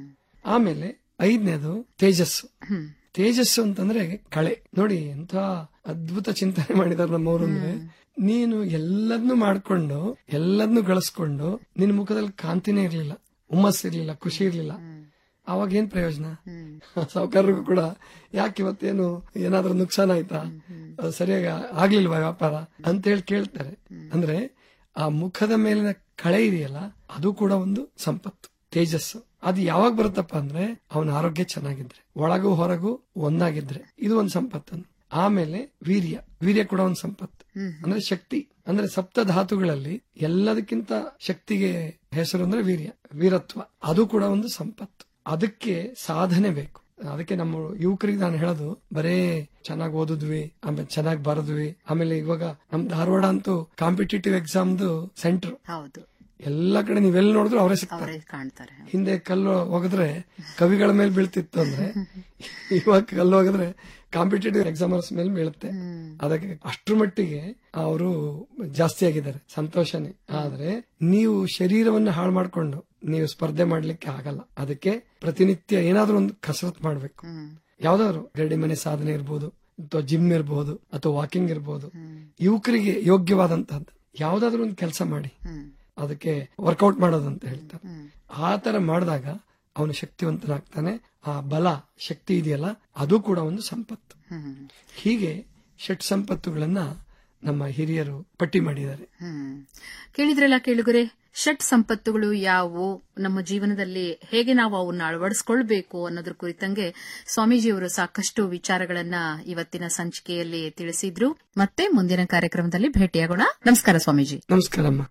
C: ಆಮೇಲೆ ಐದನೇದು ತೇಜಸ್ಸು ತೇಜಸ್ಸು ಅಂತಂದ್ರೆ ಕಳೆ ನೋಡಿ ಎಂತ ಅದ್ಭುತ ಚಿಂತನೆ ಮಾಡಿದಾರೆ ನಮ್ಮವರು ಅಂದ್ರೆ ನೀನು ಎಲ್ಲದನ್ನು ಮಾಡ್ಕೊಂಡು ಎಲ್ಲದನ್ನು ಗಳಿಸ್ಕೊಂಡು ನಿನ್ನ ಮುಖದಲ್ಲಿ ಕಾಂತಿನೇ ಇರ್ಲಿಲ್ಲ ಹುಮ್ಮಸ್ ಇರ್ಲಿಲ್ಲ ಖುಷಿ ಇರ್ಲಿಲ್ಲ ಅವಾಗ ಏನ್ ಪ್ರಯೋಜನ ಸಾವುಕಾರರಿಗೂ ಕೂಡ ಯಾಕೆ ಇವತ್ತೇನು ಏನಾದ್ರೂ ನುಕ್ಸಾನ ಆಯ್ತಾ ಅದು ಸರಿಯಾಗಿ ಆಗ್ಲಿಲ್ವಾ ವ್ಯಾಪಾರ ಅಂತ ಹೇಳಿ ಕೇಳ್ತಾರೆ ಅಂದ್ರೆ ಆ ಮುಖದ ಮೇಲಿನ ಕಳೆ ಇದೆಯಲ್ಲ ಅದು ಕೂಡ ಒಂದು ಸಂಪತ್ತು ತೇಜಸ್ಸು ಅದು ಯಾವಾಗ ಬರುತ್ತಪ್ಪ ಅಂದ್ರೆ ಅವನ ಆರೋಗ್ಯ ಚೆನ್ನಾಗಿದ್ರೆ ಒಳಗೂ ಹೊರಗೂ ಒಂದಾಗಿದ್ರೆ ಇದು ಒಂದು ಸಂಪತ್ತು ಆಮೇಲೆ ವೀರ್ಯ ವೀರ್ಯ ಕೂಡ ಒಂದು ಸಂಪತ್ತು ಅಂದ್ರೆ ಶಕ್ತಿ ಅಂದ್ರೆ ಸಪ್ತ ಧಾತುಗಳಲ್ಲಿ ಎಲ್ಲದಕ್ಕಿಂತ ಶಕ್ತಿಗೆ ಹೆಸರು ಅಂದ್ರೆ ವೀರ್ಯ ವೀರತ್ವ ಅದು ಕೂಡ ಒಂದು ಸಂಪತ್ತು ಅದಕ್ಕೆ ಸಾಧನೆ ಬೇಕು ಅದಕ್ಕೆ ನಮ್ಮ ಯುವಕರಿಗೆ ನಾನು ಹೇಳೋದು ಬರೇ ಚೆನ್ನಾಗಿ ಓದಿದ್ವಿ ಆಮೇಲೆ ಚೆನ್ನಾಗಿ ಬರದ್ವಿ ಆಮೇಲೆ ಇವಾಗ ನಮ್ ಧಾರವಾಡ ಅಂತೂ ಕಾಂಪಿಟೇಟಿವ್ ಎಕ್ಸಾಮ್ದು ಸೆಂಟರ್
P: ಹೌದು
C: ಎಲ್ಲ ಕಡೆ ನೀವೆಲ್ಲಿ ನೋಡಿದ್ರು ಅವರೇ ಸಿಗ್ತಾರೆ
P: ಅವರೇ ಕಾಣ್ತಾರೆ
C: ಹಿಂದೆ ಕಲ್ಲು ಒಗೆದ್ರೆ ಕವಿಗಳ ಮೇಲೆ ಬೀಳ್ತಿತ್ತು ಅಂದ್ರೆ ಇವಾಗ ಕಲ್ಲು ಒಗೆದ್ರೆ ಕಾಂಪಿಟೇಟಿವ್ ಎಕ್ಸಾಮರ್ಸ್ ಮೇಲೆ ಬೀಳುತ್ತೆ ಅದಕ್ಕೆ ಅಷ್ಟ್ರ ಮಟ್ಟಿಗೆ ಅವರು ಜಾಸ್ತಿ ಆಗಿದ್ದಾರೆ ಸಂತೋಷನೇ ಆದ್ರೆ ನೀವು ಶರೀರವನ್ನ ಹಾಳು ಮಾಡ್ಕೊಂಡು ನೀವು ಸ್ಪರ್ಧೆ ಮಾಡ್ಲಿಕ್ಕೆ ಆಗಲ್ಲ ಅದಕ್ಕೆ ಪ್ರತಿನಿತ್ಯ ಏನಾದ್ರೂ ಒಂದು ಕಸರತ್ ಮಾಡ್ಬೇಕು ಯಾವ್ದಾದ್ರು ರೆಡಿ ಮನೆ ಸಾಧನೆ ಇರ್ಬೋದು ಅಥವಾ ಜಿಮ್ ಇರ್ಬೋದು ಅಥವಾ ವಾಕಿಂಗ್ ಇರ್ಬೋದು ಯುವಕರಿಗೆ ಯೋಗ್ಯವಾದಂತಹದ್ದು ಯಾವ್ದಾದ್ರು ಒಂದು ಕೆಲಸ ಮಾಡಿ ಅದಕ್ಕೆ ವರ್ಕೌಟ್ ಮಾಡೋದು ಅಂತ ಹೇಳ್ತಾರೆ ಆ ತರ ಮಾಡಿದಾಗ ಅವನು ಶಕ್ತಿವಂತನಾಗ್ತಾನೆ ಆ ಬಲ ಶಕ್ತಿ ಇದೆಯಲ್ಲ ಅದು ಕೂಡ ಒಂದು ಸಂಪತ್ತು ಹೀಗೆ ಷಟ್ ಸಂಪತ್ತುಗಳನ್ನ ನಮ್ಮ ಹಿರಿಯರು ಪಟ್ಟಿ ಮಾಡಿದ್ದಾರೆ
P: ಹ್ಮ್ ಕೇಳಿದ್ರಲ್ಲ ಕೇಳುಗರೆ ಷಟ್ ಸಂಪತ್ತುಗಳು ಯಾವುವು ನಮ್ಮ ಜೀವನದಲ್ಲಿ ಹೇಗೆ ನಾವು ಅವನ್ನ ಅಳವಡಿಸ್ಕೊಳ್ಬೇಕು ಅನ್ನೋದ್ರ ಕುರಿತಂಗೆ ಸ್ವಾಮೀಜಿಯವರು ಸಾಕಷ್ಟು ವಿಚಾರಗಳನ್ನ ಇವತ್ತಿನ ಸಂಚಿಕೆಯಲ್ಲಿ ತಿಳಿಸಿದ್ರು ಮತ್ತೆ ಮುಂದಿನ ಕಾರ್ಯಕ್ರಮದಲ್ಲಿ ಭೇಟಿಯಾಗೋಣ ನಮಸ್ಕಾರ ಸ್ವಾಮೀಜಿ
C: ನಮಸ್ಕಾರಮ್ಮ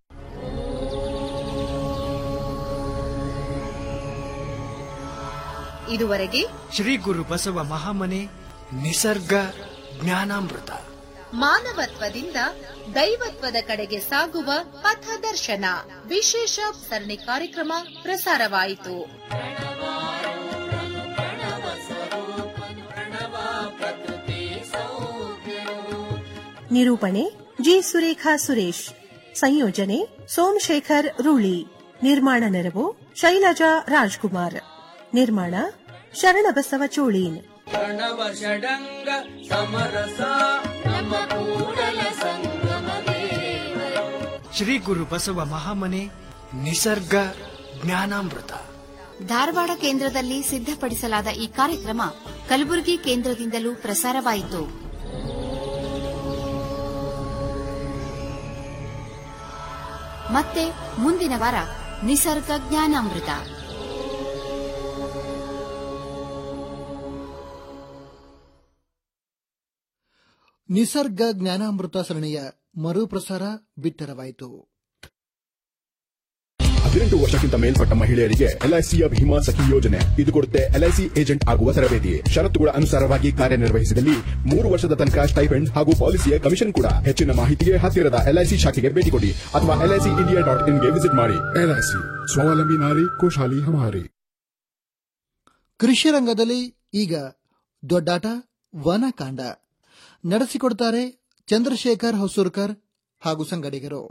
D: ಇದುವರೆಗೆ
Q: ಶ್ರೀ ಗುರು ಬಸವ ಮಹಾಮನೆ ನಿಸರ್ಗ ಜ್ಞಾನಾಮೃತ
D: ಮಾನವತ್ವದಿಂದ ದೈವತ್ವದ ಕಡೆಗೆ ಸಾಗುವ ಪಥದರ್ಶನ ವಿಶೇಷ ಸರಣಿ ಕಾರ್ಯಕ್ರಮ ಪ್ರಸಾರವಾಯಿತು
R: ನಿರೂಪಣೆ ಜಿ ಸುರೇಖಾ ಸುರೇಶ್ ಸಂಯೋಜನೆ ಸೋಮಶೇಖರ್ ರೂಳಿ ನಿರ್ಮಾಣ ನೆರವು ಶೈಲಜಾ ರಾಜ್ಕುಮಾರ್ ನಿರ್ಮಾಣ ಶರಣಬಸವ ಚೋಳೀನ್
S: ಪ್ರಣವ ಷಡಂಗ ಸಮರಸ ನಮ್ಮ ಕೂಡಲ ಸಂಗಮ ದೇವರು
Q: ಶ್ರೀ ಗುರು ಬಸವ ಮಹಾಮನೆ ನಿಸರ್ಗ ಜ್ಞಾನಾಮೃತ
T: ಧಾರವಾಡ ಕೇಂದ್ರದಲ್ಲಿ ಸಿದ್ಧಪಡಿಸಲಾದ ಈ ಕಾರ್ಯಕ್ರಮ ಕಲಬುರಗಿ ಕೇಂದ್ರದಿಂದಲೂ ಪ್ರಸಾರವಾಯಿತು ಮತ್ತೆ ಮುಂದಿನ ವಾರ ನಿಸರ್ಗ ಜ್ಞಾನಾಮೃತ
B: ನಿಸರ್ಗ ಜ್ಞಾನಾಮೃತ ಸರಣಿಯ ಮರುಪ್ರಸಾರ ಬಿತ್ತರವಾಯಿತು
N: ಹದಿನೆಂಟು ವರ್ಷಕ್ಕಿಂತ ಮೇಲ್ಪಟ್ಟ ಮಹಿಳೆಯರಿಗೆ ಎಲ್ಐಸಿಯ ಭೀಮಾ ಸಖಿ ಯೋಜನೆ ಇದು ಕೊಡುತ್ತೆ ಎಲ್ಐಸಿ ಏಜೆಂಟ್ ಆಗುವ ತರಬೇತಿ ಷರತ್ತುಗಳ ಅನುಸಾರವಾಗಿ ಕಾರ್ಯನಿರ್ವಹಿಸಿದಲ್ಲಿ ಮೂರು ವರ್ಷದ ತನಕ ಸ್ಟೈಫೆಂಡ್ ಹಾಗೂ ಪಾಲಿಸಿಯ ಕಮಿಷನ್ ಕೂಡ ಹೆಚ್ಚಿನ ಮಾಹಿತಿಗೆ ಹತ್ತಿರದ ಎಲ್ಐಸಿ ಶಾಖೆಗೆ ಭೇಟಿ ಕೊಡಿ ಅಥವಾ ಎಲ್ಐಸಿ ಇಂಡಿಯಾ ಡಾಟ್ ಇನ್ಗೆ ವಿಸಿಟ್ ಮಾಡಿ ಎಲ್ಐಸಿ ಸ್ವಾವಲಂಬಿ ನಾರಿ ಖುಷಾಲಿ ಹಮಾರಿ
B: ಕೃಷಿ ರಂಗದಲ್ಲಿ ಈಗ ದೊಡ್ಡಾಟ ವನಕಾಂಡ ನಡೆಸಿಕೊಡ್ತಾರೆ ಚಂದ್ರಶೇಖರ್ ಹೊಸೂರ್ಕರ್ ಹಾಗೂ ಸಂಗಡಿಗರು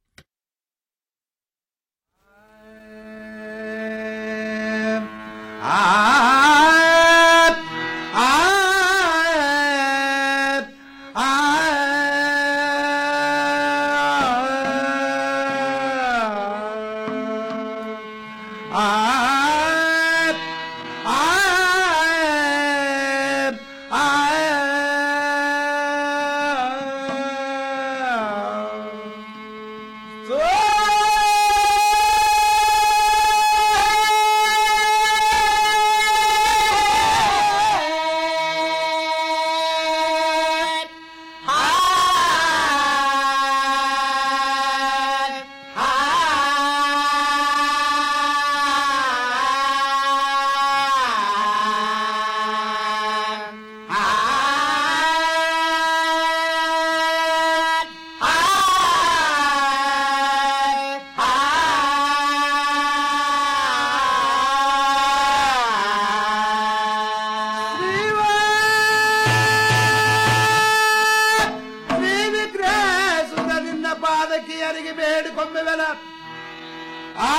S: ಶ್ರೀ ವಿಗ್ರಹ ಸುಖದಿಂದ ಪಾದಕಿಯರಿಗೆ ಬೇಡಿಕೊಂಬೆವಲ ಆ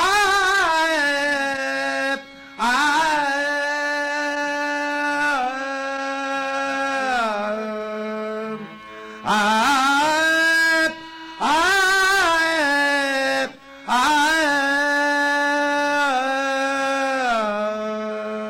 S: ಆ ಆ ಆ ಆ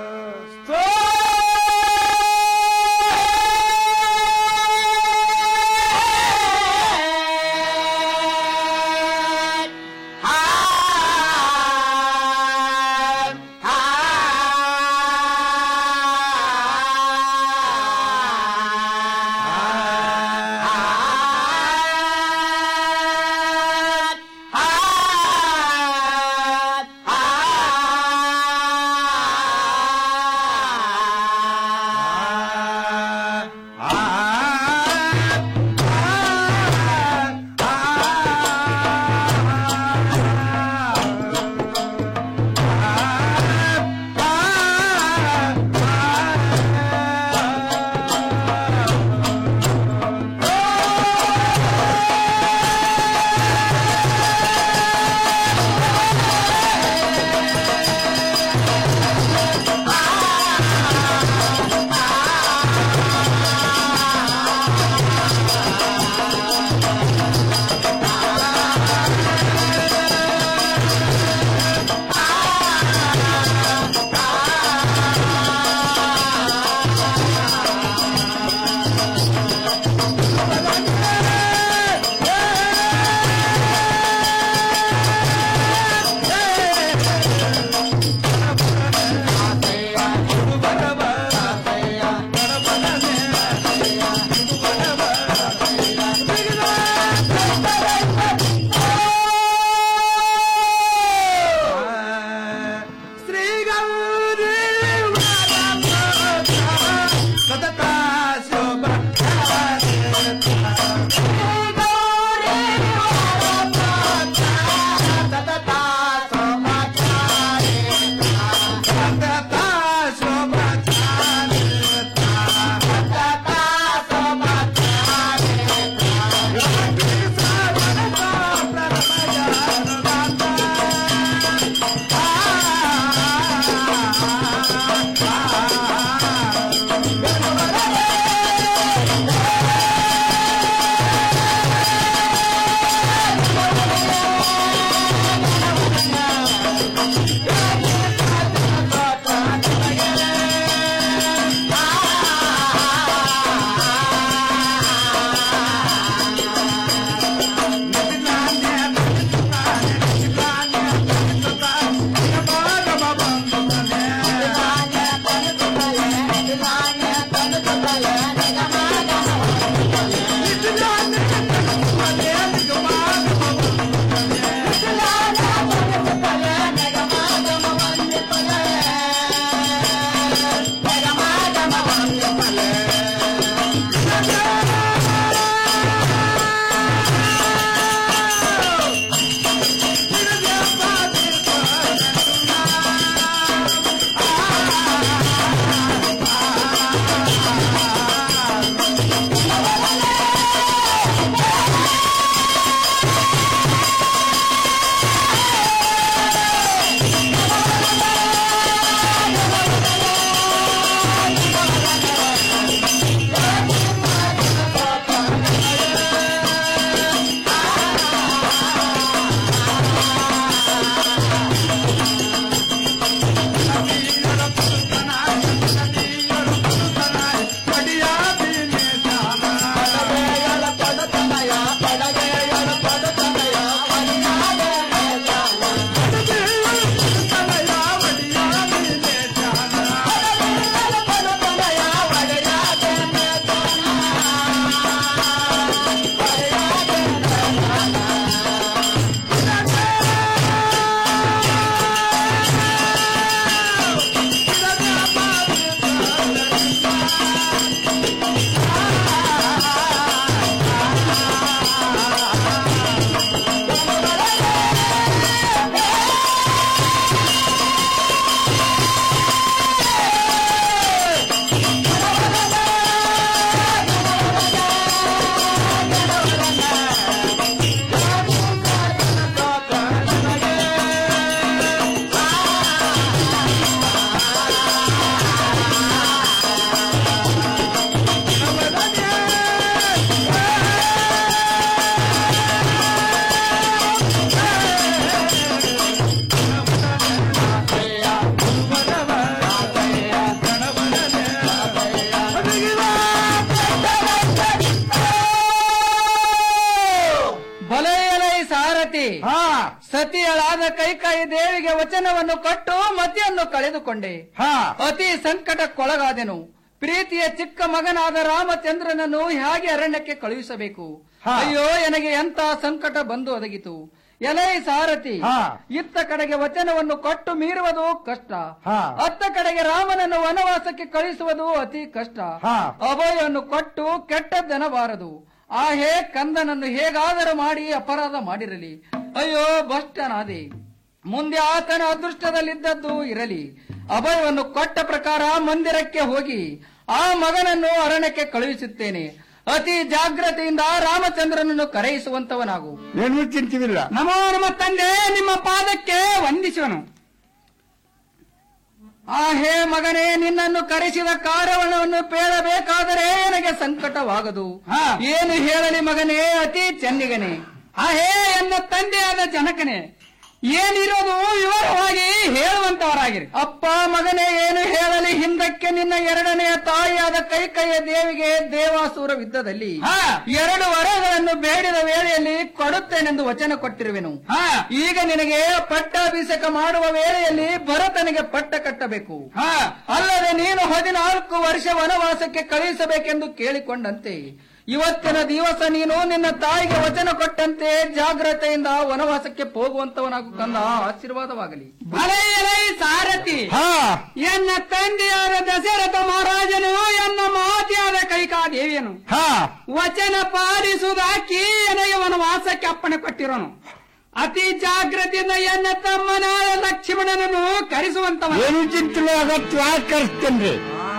U: ಸತಿಯಳಾದ ಕೈಕಾಯಿ ದೇವಿಗೆ ವಚನವನ್ನು ಕೊಟ್ಟು ಮತಿಯನ್ನು ಕಳೆದುಕೊಂಡೆ ಅತಿ ಸಂಕಟಕ್ಕೊಳಗಾದೆನು ಪ್ರೀತಿಯ ಚಿಕ್ಕ ಮಗನಾದ ರಾಮಚಂದ್ರನನ್ನು ಹೇಗೆ ಅರಣ್ಯಕ್ಕೆ ಕಳುಹಿಸಬೇಕು ಅಯ್ಯೋ ನನಗೆ ಎಂತ ಸಂಕಟ ಬಂದು ಒದಗಿತು ಎಲೈ ಸಾರಥಿ ಇತ್ತ ಕಡೆಗೆ ವಚನವನ್ನು ಕೊಟ್ಟು ಮೀರುವುದು ಕಷ್ಟ ಅತ್ತ ಕಡೆಗೆ ರಾಮನನ್ನು ವನವಾಸಕ್ಕೆ ಕಳಿಸುವುದು ಅತಿ ಕಷ್ಟ ಅಭಯವನ್ನು ಕೊಟ್ಟು ಕೆಟ್ಟದ್ದೆನಬಾರದು ಆ ಹೇ ಕಂದನನ್ನು ಹೇಗಾದರೂ ಮಾಡಿ ಅಪರಾಧ ಮಾಡಿರಲಿ ಅಯ್ಯೋ ಭ್ರಷ್ಟನಾದೆ ಮುಂದೆ ಆತನ ಅದೃಷ್ಟದಲ್ಲಿದ್ದದ್ದು ಇರಲಿ ಅಭಯವನ್ನು ಕೊಟ್ಟ ಪ್ರಕಾರ ಮಂದಿರಕ್ಕೆ ಹೋಗಿ ಆ ಮಗನನ್ನು ಅರಣ್ಯಕ್ಕೆ ಕಳುಹಿಸುತ್ತೇನೆ ಅತಿ ಜಾಗ್ರತೆಯಿಂದ ರಾಮಚಂದ್ರನನ್ನು ಕರೆಯಿಸುವಂತವನಾಗು
V: ಏನು ಚಿಂತಿವಿಲ್ಲ
U: ನಮೋ ನಮ್ಮ ತಂದೆ ನಿಮ್ಮ ಪಾದಕ್ಕೆ ವಂದಿಸುವನು ಆ ಹೇ ಮಗನೇ ನಿನ್ನನ್ನು ಕರೆಸಿದ ಕಾರಣವನ್ನು ಪೇಳಬೇಕಾದರೆ ನನಗೆ ಸಂಕಟವಾಗದು ಏನು ಹೇಳಲಿ ಮಗನೇ ಅತಿ ಚೆನ್ನಿಗನೆ ಆ ಹೇ ಎನ್ನ ತಂದೆಯಾದ ಜನಕನೇ ಏನಿರೋದು ವಿವರವಾಗಿ ಹೇಳುವಂತವರಾಗಿರಿ ಅಪ್ಪ ಮಗನೇ ಏನು ಹೇಳಲಿ ಹಿಂದಕ್ಕೆ ನಿನ್ನ ಎರಡನೆಯ ತಾಯಿಯಾದ ಕೈಕೈಯ ದೇವಿಗೆ ದೇವಾಸುರ ಯುದ್ಧದಲ್ಲಿ ಎರಡು ವರಗಳನ್ನು ಬೇಡಿದ ವೇಳೆಯಲ್ಲಿ ಕೊಡುತ್ತೇನೆಂದು ವಚನ ಕೊಟ್ಟಿರುವೆನು ಈಗ ನಿನಗೆ ಪಟ್ಟಾಭಿಷೇಕ ಮಾಡುವ ವೇಳೆಯಲ್ಲಿ ಭರತನಿಗೆ ಪಟ್ಟ ಕಟ್ಟಬೇಕು ಅಲ್ಲದೆ ನೀನು ಹದಿನಾಲ್ಕು ವರ್ಷ ವನವಾಸಕ್ಕೆ ಕಳುಹಿಸಬೇಕೆಂದು ಕೇಳಿಕೊಂಡಂತೆ ಇವತ್ತಿನ ದಿವಸ ನೀನು ನಿನ್ನ ತಾಯಿಗೆ ವಚನ ಕೊಟ್ಟಂತೆ ಜಾಗ್ರತೆಯಿಂದ ವನವಾಸಕ್ಕೆ ಹೋಗುವಂತವನಾಗು ಕಂದ ಆಶೀರ್ವಾದವಾಗಲಿ ಸಾರಥಿ ಎನ್ನ ತಂದೆಯಾದ ದಶರಥ ಮಹಾರಾಜನು ಎನ್ನ ಮಾತೆಯಾದ ಕೈಕಾದೇವಿಯನು ವಚನ ಪಾಲಿಸುವುದಾಕಿ ನನಗೆ ವನವಾಸಕ್ಕೆ ಅಪ್ಪಣೆ ಕೊಟ್ಟಿರೋನು ಅತಿ ಜಾಗ್ರತೆಯಿಂದ ಎನ್ನ ತಮ್ಮನಾದ ಲಕ್ಷ್ಮಣನನ್ನು ಕರೆಸುವಂತವ
V: ಏನು ಚಿಂತನೆ ಅಗತ್ಯ ಕರೆಸ್ತೇನ್ರಿ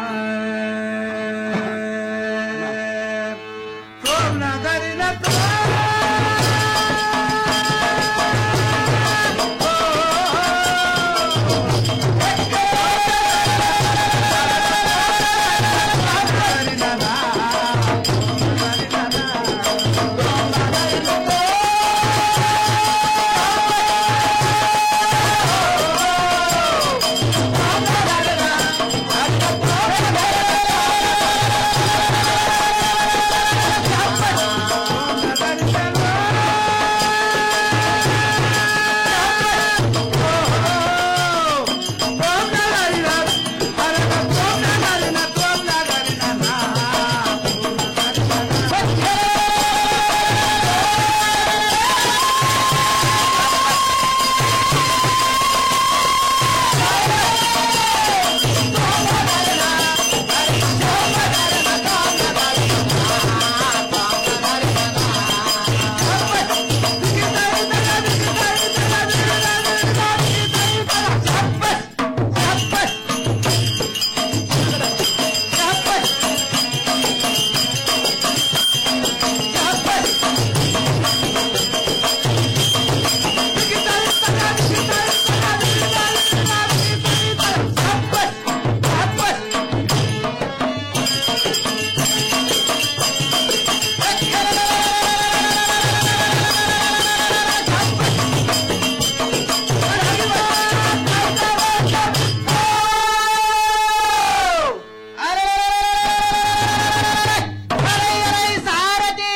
U: ಸಾರಥಿ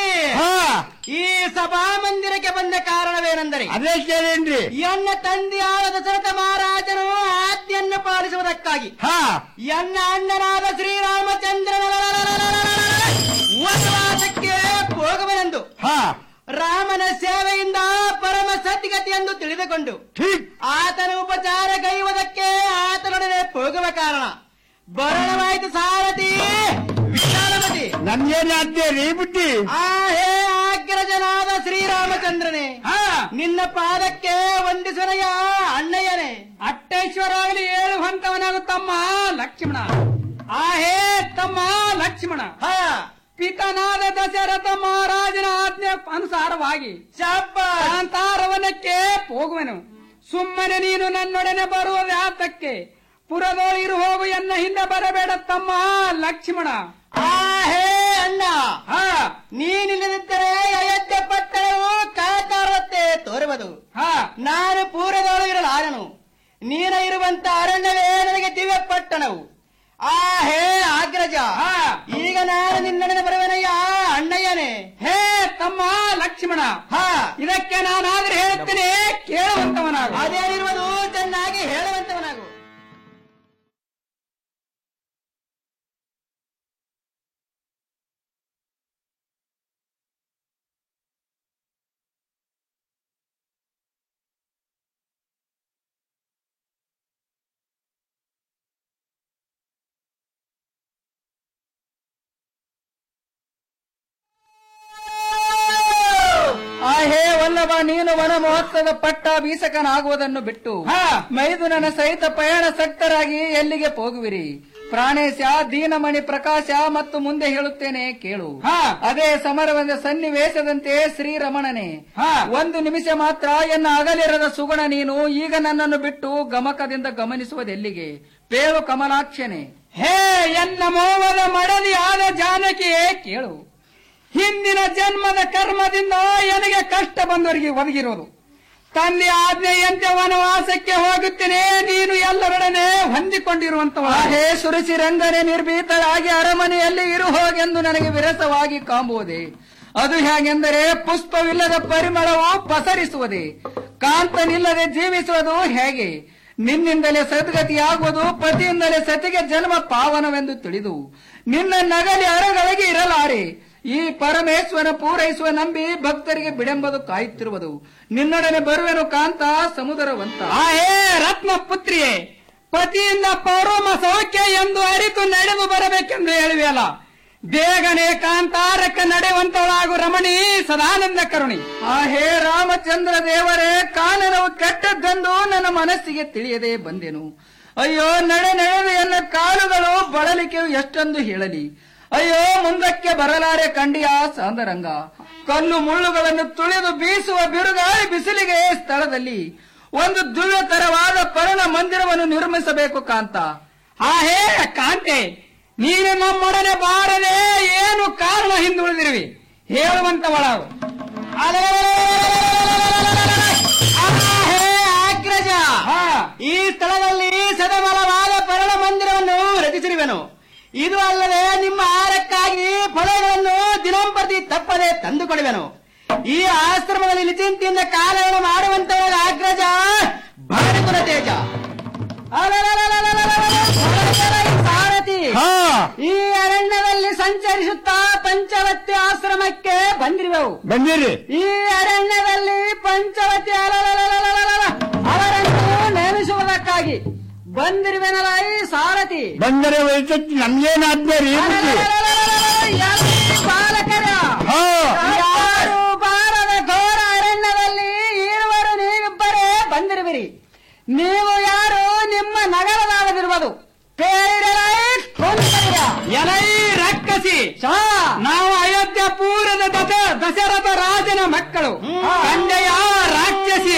U: ಈ ಸಭಾ ಮಂದಿರಕ್ಕೆ ಬಂದ ಕಾರಣವೇನೆಂದರೆ
V: ಅದೇ ಕೇಳೇನ್ರಿ
U: ಎನ್ನ ತಂದೆಯಾದ ದಶರಥ ಮಹಾರಾಜನು ಆಜ್ಞೆಯನ್ನು ಪಾಲಿಸುವುದಕ್ಕಾಗಿ ಎನ್ನ ಅಣ್ಣನಾದ ಶ್ರೀರಾಮಚಂದ್ರನ ವನವಾಸಕ್ಕೆ ಹೋಗುವನೆಂದು ರಾಮನ ಸೇವೆಯಿಂದ ಪರಮ ಸದ್ಗತಿಯೆಂದು ತಿಳಿದುಕೊಂಡು ಆತನ ಉಪಚಾರ ಕೈಯುವುದಕ್ಕೆ ಆತನೊಡನೆ ಹೋಗುವ ಕಾರಣ ಬರಣವಾಯಿತು ಸಾರಥಿ ವಿಶಾಲಮತಿ
V: ನನ್ಗೇನು ಅದ್ದೇ ಬುದ್ಧಿ
U: ಆ ಹೇ ಅಗ್ರಜನಾದ ಶ್ರೀರಾಮಚಂದ್ರನೇ ನಿನ್ನ ಪಾದಕ್ಕೆ ವಂದಿಸುವನಯ್ಯ ಅಣ್ಣಯ್ಯನೇ ಅಟ್ಟೇಶ್ವರಾಗಲಿ ಏಳು ಹಂತವನಾಗುತ್ತಮ್ಮ ಲಕ್ಷ್ಮಣ ಆ ಹೇ ತಮ್ಮ ಲಕ್ಷ್ಮಣ ಪಿತನಾದ ದಶರಥ ಮಹಾರಾಜನ ಆಜ್ಞೆ ಅನುಸಾರವಾಗಿ ಶಾಂತಾರವನಕ್ಕೆ ಹೋಗುವೆನು ಸುಮ್ಮನೆ ನೀನು ನನ್ನೊಡನೆ ಬರುವ ವ್ಯಾತಕ್ಕೆ ಪುರದೋಳಿರು ಹೋಗು ಎನ್ನ ಹಿಂದೆ ಬರಬೇಡ ತಮ್ಮ ಲಕ್ಷ್ಮಣ ಆ ಹೇ ಅಣ್ಣ ನೀನಿಲ್ಲದಿದ್ದರೆ ಅಯೋಧ್ಯೆ ಪಟ್ಟಣವು ಕಾತಾರತ್ತೆ ತೋರುವುದು ನಾನು ಪೂರದೊಳು ಇರಲಾರನು ನೀನ ಇರುವಂತ ಅರಣ್ಯವೇ ನನಗೆ ದಿವ್ಯ ಪಟ್ಟಣವು ಆ ಹೇ ಅಗ್ರಜ ಈಗ ನಾನು ನಿನ್ನೊಡನೆ ಬರುವನಯ್ಯ ಅಣ್ಣಯ್ಯನೇ ಹೇ ತಮ್ಮ ತಮ್ಮ ಲಕ್ಷ್ಮಣ ಇದಕ್ಕೆ ನಾನಾದ್ರೆ ಹೇಳುತ್ತೇನೆ ಕೇಳುವಂತವನಾಗು
A: ಅದೇನಿರುವುದು ಚೆನ್ನಾಗಿ ಹೇಳುವಂತವನಾಗು
U: ಆ ಹೇ ವಲ್ಲಭ ನೀನು ವನ ಮಹೋತ್ಸವದ ಪಟ್ಟ ಬೀಸಕನಾಗುವುದನ್ನು ಬಿಟ್ಟು ಮೈದುನನ ಸಹಿತ ಪಯಣ ಸಕ್ತರಾಗಿ ಎಲ್ಲಿಗೆ ಹೋಗುವಿರಿ ಪ್ರಾಣೇಶ ದೀನಮಣಿ ಪ್ರಕಾಶ ಮತ್ತು ಮುಂದೆ ಹೇಳುತ್ತೇನೆ ಕೇಳು ಅದೇ ಸಮರವಂದ ಸನ್ನಿವೇಶದಂತೆ ಶ್ರೀರಮಣನೆ ಒಂದು ನಿಮಿಷ ಮಾತ್ರ ಎನ್ನ ಅಗಲಿರದ ಸುಗುಣ ನೀನು ಈಗ ನನ್ನನ್ನು ಬಿಟ್ಟು ಗಮಕದಿಂದ ಗಮನಿಸುವುದೆಲ್ಲಿಗೆ ಪೇಳು ಕಮಲಾಕ್ಷನೆ ಹೇ ಎನ್ನ ಮೋಹದ ಮಡದಿ ಆದ ಜಾನಕಿಯೇ ಕೇಳು ಹಿಂದಿನ ಜನ್ಮದ ಕರ್ಮದಿಂದ ನನಗೆ ಕಷ್ಟ ಬಂದವರಿಗೆ ಒದಗಿರೋದು ತಂದೆ ಆಜ್ಞೆಯಂತೆ ವನವಾಸಕ್ಕೆ ಹೋಗುತ್ತೇನೆ ನೀನು ಎಲ್ಲರೊಡನೆ ಹೊಂದಿಕೊಂಡಿರುವಂತವ ಹೇ ಸುರಸಿ ರಂಗನೆ ನಿರ್ಭೀತರಾಗಿ ಅರಮನೆಯಲ್ಲಿ ಇರು ಹೋಗೆಂದು ನನಗೆ ವಿರಸವಾಗಿ ಕಾಂಬುವುದೇ ಅದು ಹೇಗೆಂದರೆ ಪುಷ್ಪವಿಲ್ಲದ ಪರಿಮಳವು ಪಸರಿಸುವುದೇ ಕಾಂತನಿಲ್ಲದೆ ಜೀವಿಸುವುದು ಹೇಗೆ ನಿನ್ನಿಂದಲೇ ಸದ್ಗತಿಯಾಗುವುದು ಪತಿಯಿಂದಲೇ ಸತಿಗೆ ಜನ್ಮ ಪಾವನವೆಂದು ತಿಳಿದು ನಿನ್ನ ನಗಲಿ ಅರಗಳಿಗೆ ಇರಲಾರೆ ಈ ಪರಮೇಶ್ವರ ಪೂರೈಸುವ ನಂಬಿ ಭಕ್ತರಿಗೆ ಬಿಡೆಂಬುದು ಕಾಯುತ್ತಿರುವುದು ನಿನ್ನೊಡನೆ ಬರುವೆನು ಕಾಂತ ಸಮುದರವಂತ ಆ ಹೇ ರತ್ನ ಪುತ್ರಿಯೇ ಪತಿಯಿಂದ ಪೌರೋಮ ಸೌಖ್ಯ ಎಂದು ಅರಿತು ನಡೆದು ಬರಬೇಕೆಂದು ಹೇಳುವೆಯಲ್ಲ ಬೇಗನೆ ಕಾಂತಾರಕ್ಕ ನಡೆಯುವಂತವಳಾಗು ರಮಣಿ ಸದಾನಂದ ಕರುಣಿ ಆ ಹೇ ರಾಮಚಂದ್ರ ದೇವರೇ ಕಾನನವು ಕೆಟ್ಟದ್ದೆಂದು ನನ್ನ ಮನಸ್ಸಿಗೆ ತಿಳಿಯದೆ ಬಂದೆನು ಅಯ್ಯೋ ನಡೆ ನಡೆದು ಎನ್ನ ಕಾಲುಗಳು ಬಳಲಿಕೆಯು ಎಷ್ಟೆಂದು ಹೇಳಲಿ ಅಯ್ಯೋ ಮುಂದಕ್ಕೆ ಬರಲಾರೆ ಕಂಡಿಯ ಸಾಂದರಂಗ ಕಲ್ಲು ಮುಳ್ಳುಗಳನ್ನು ತುಳಿದು ಬೀಸುವ ಬಿರುಗಾಳಿ ಬಿಸಿಲಿಗೆ ಸ್ಥಳದಲ್ಲಿ ಒಂದು ದಿವ್ಯತರವಾದ ಪರ್ಣ ಮಂದಿರವನ್ನು ನಿರ್ಮಿಸಬೇಕು ಕಾಂತ ಆ ಹೇ ಕಾಂತೆ ನೀನು ನಮ್ಮೊಡನೆ ಬಾರದೆ ಏನು ಕಾರಣ ಹಿಂದುಳಿದಿರುವಿ ಹೇಳುವಂತವಳ
A: ಅಗ್ರಜ ಈ ಸ್ಥಳದಲ್ಲಿ ಸದಮಲವಾದ ಪರಣ ಮಂದಿರವನ್ನು ರಚಿಸಿರುವೆನು ಇದು ಅಲ್ಲದೆ ನಿಮ್ಮ ಆಹಾರಕ್ಕಾಗಿ ಫಲಗಳನ್ನು ದಿನಂಪ್ರತಿ ತಪ್ಪದೆ ತಂದುಕೊಡುವೆನು ಈ ಆಶ್ರಮದಲ್ಲಿ ನಿಚಿಂತೆಯಿಂದ ಕಾಲವನ್ನು ಮಾಡುವಂತವರ ಅಗ್ರಜ ಭಾರತದ ತೇಜ ಸಾರಥಿ ಈ ಅರಣ್ಯದಲ್ಲಿ ಸಂಚರಿಸುತ್ತಾ ಪಂಚವತಿ ಆಶ್ರಮಕ್ಕೆ ಬಂದಿರುವೆವು
V: ಬಂದಿರಿ
A: ಈ ಅರಣ್ಯದಲ್ಲಿ ಪಂಚವತಿ ಅಲಲಲಲಲಲಲ ಅವರನ್ನು ನೇಮಿಸುವುದಕ್ಕಾಗಿ ಬಂದಿರುವೆನಲ್ಲ ಈ ಸಾರಥಿ
V: ಬಂದರೆ ವೈದ್ಯಕ್ಕೆ ನಮ್ಗೇನಾದ್ಮೇರಿ
A: ಬಾಲಕರ ಯಾರು ಬಾರದ ಘೋರ ಅರಣ್ಯದಲ್ಲಿ ಈರುವರು ನೀವಿಬ್ಬರೇ ಬಂದಿರುವಿರಿ ನೀವು ಯಾರು ನಿಮ್ಮ ನಗರದಾಗದಿರುವುದು ಎಲೈ ರಕ್ಕಸಿ ನಾವು ಅಯೋಧ್ಯ ಪೂರದ ದಶ ದಶರಥ ರಾಜನ ಮಕ್ಕಳು ಕಂಡೆಯ ರಾಕ್ಷಸಿ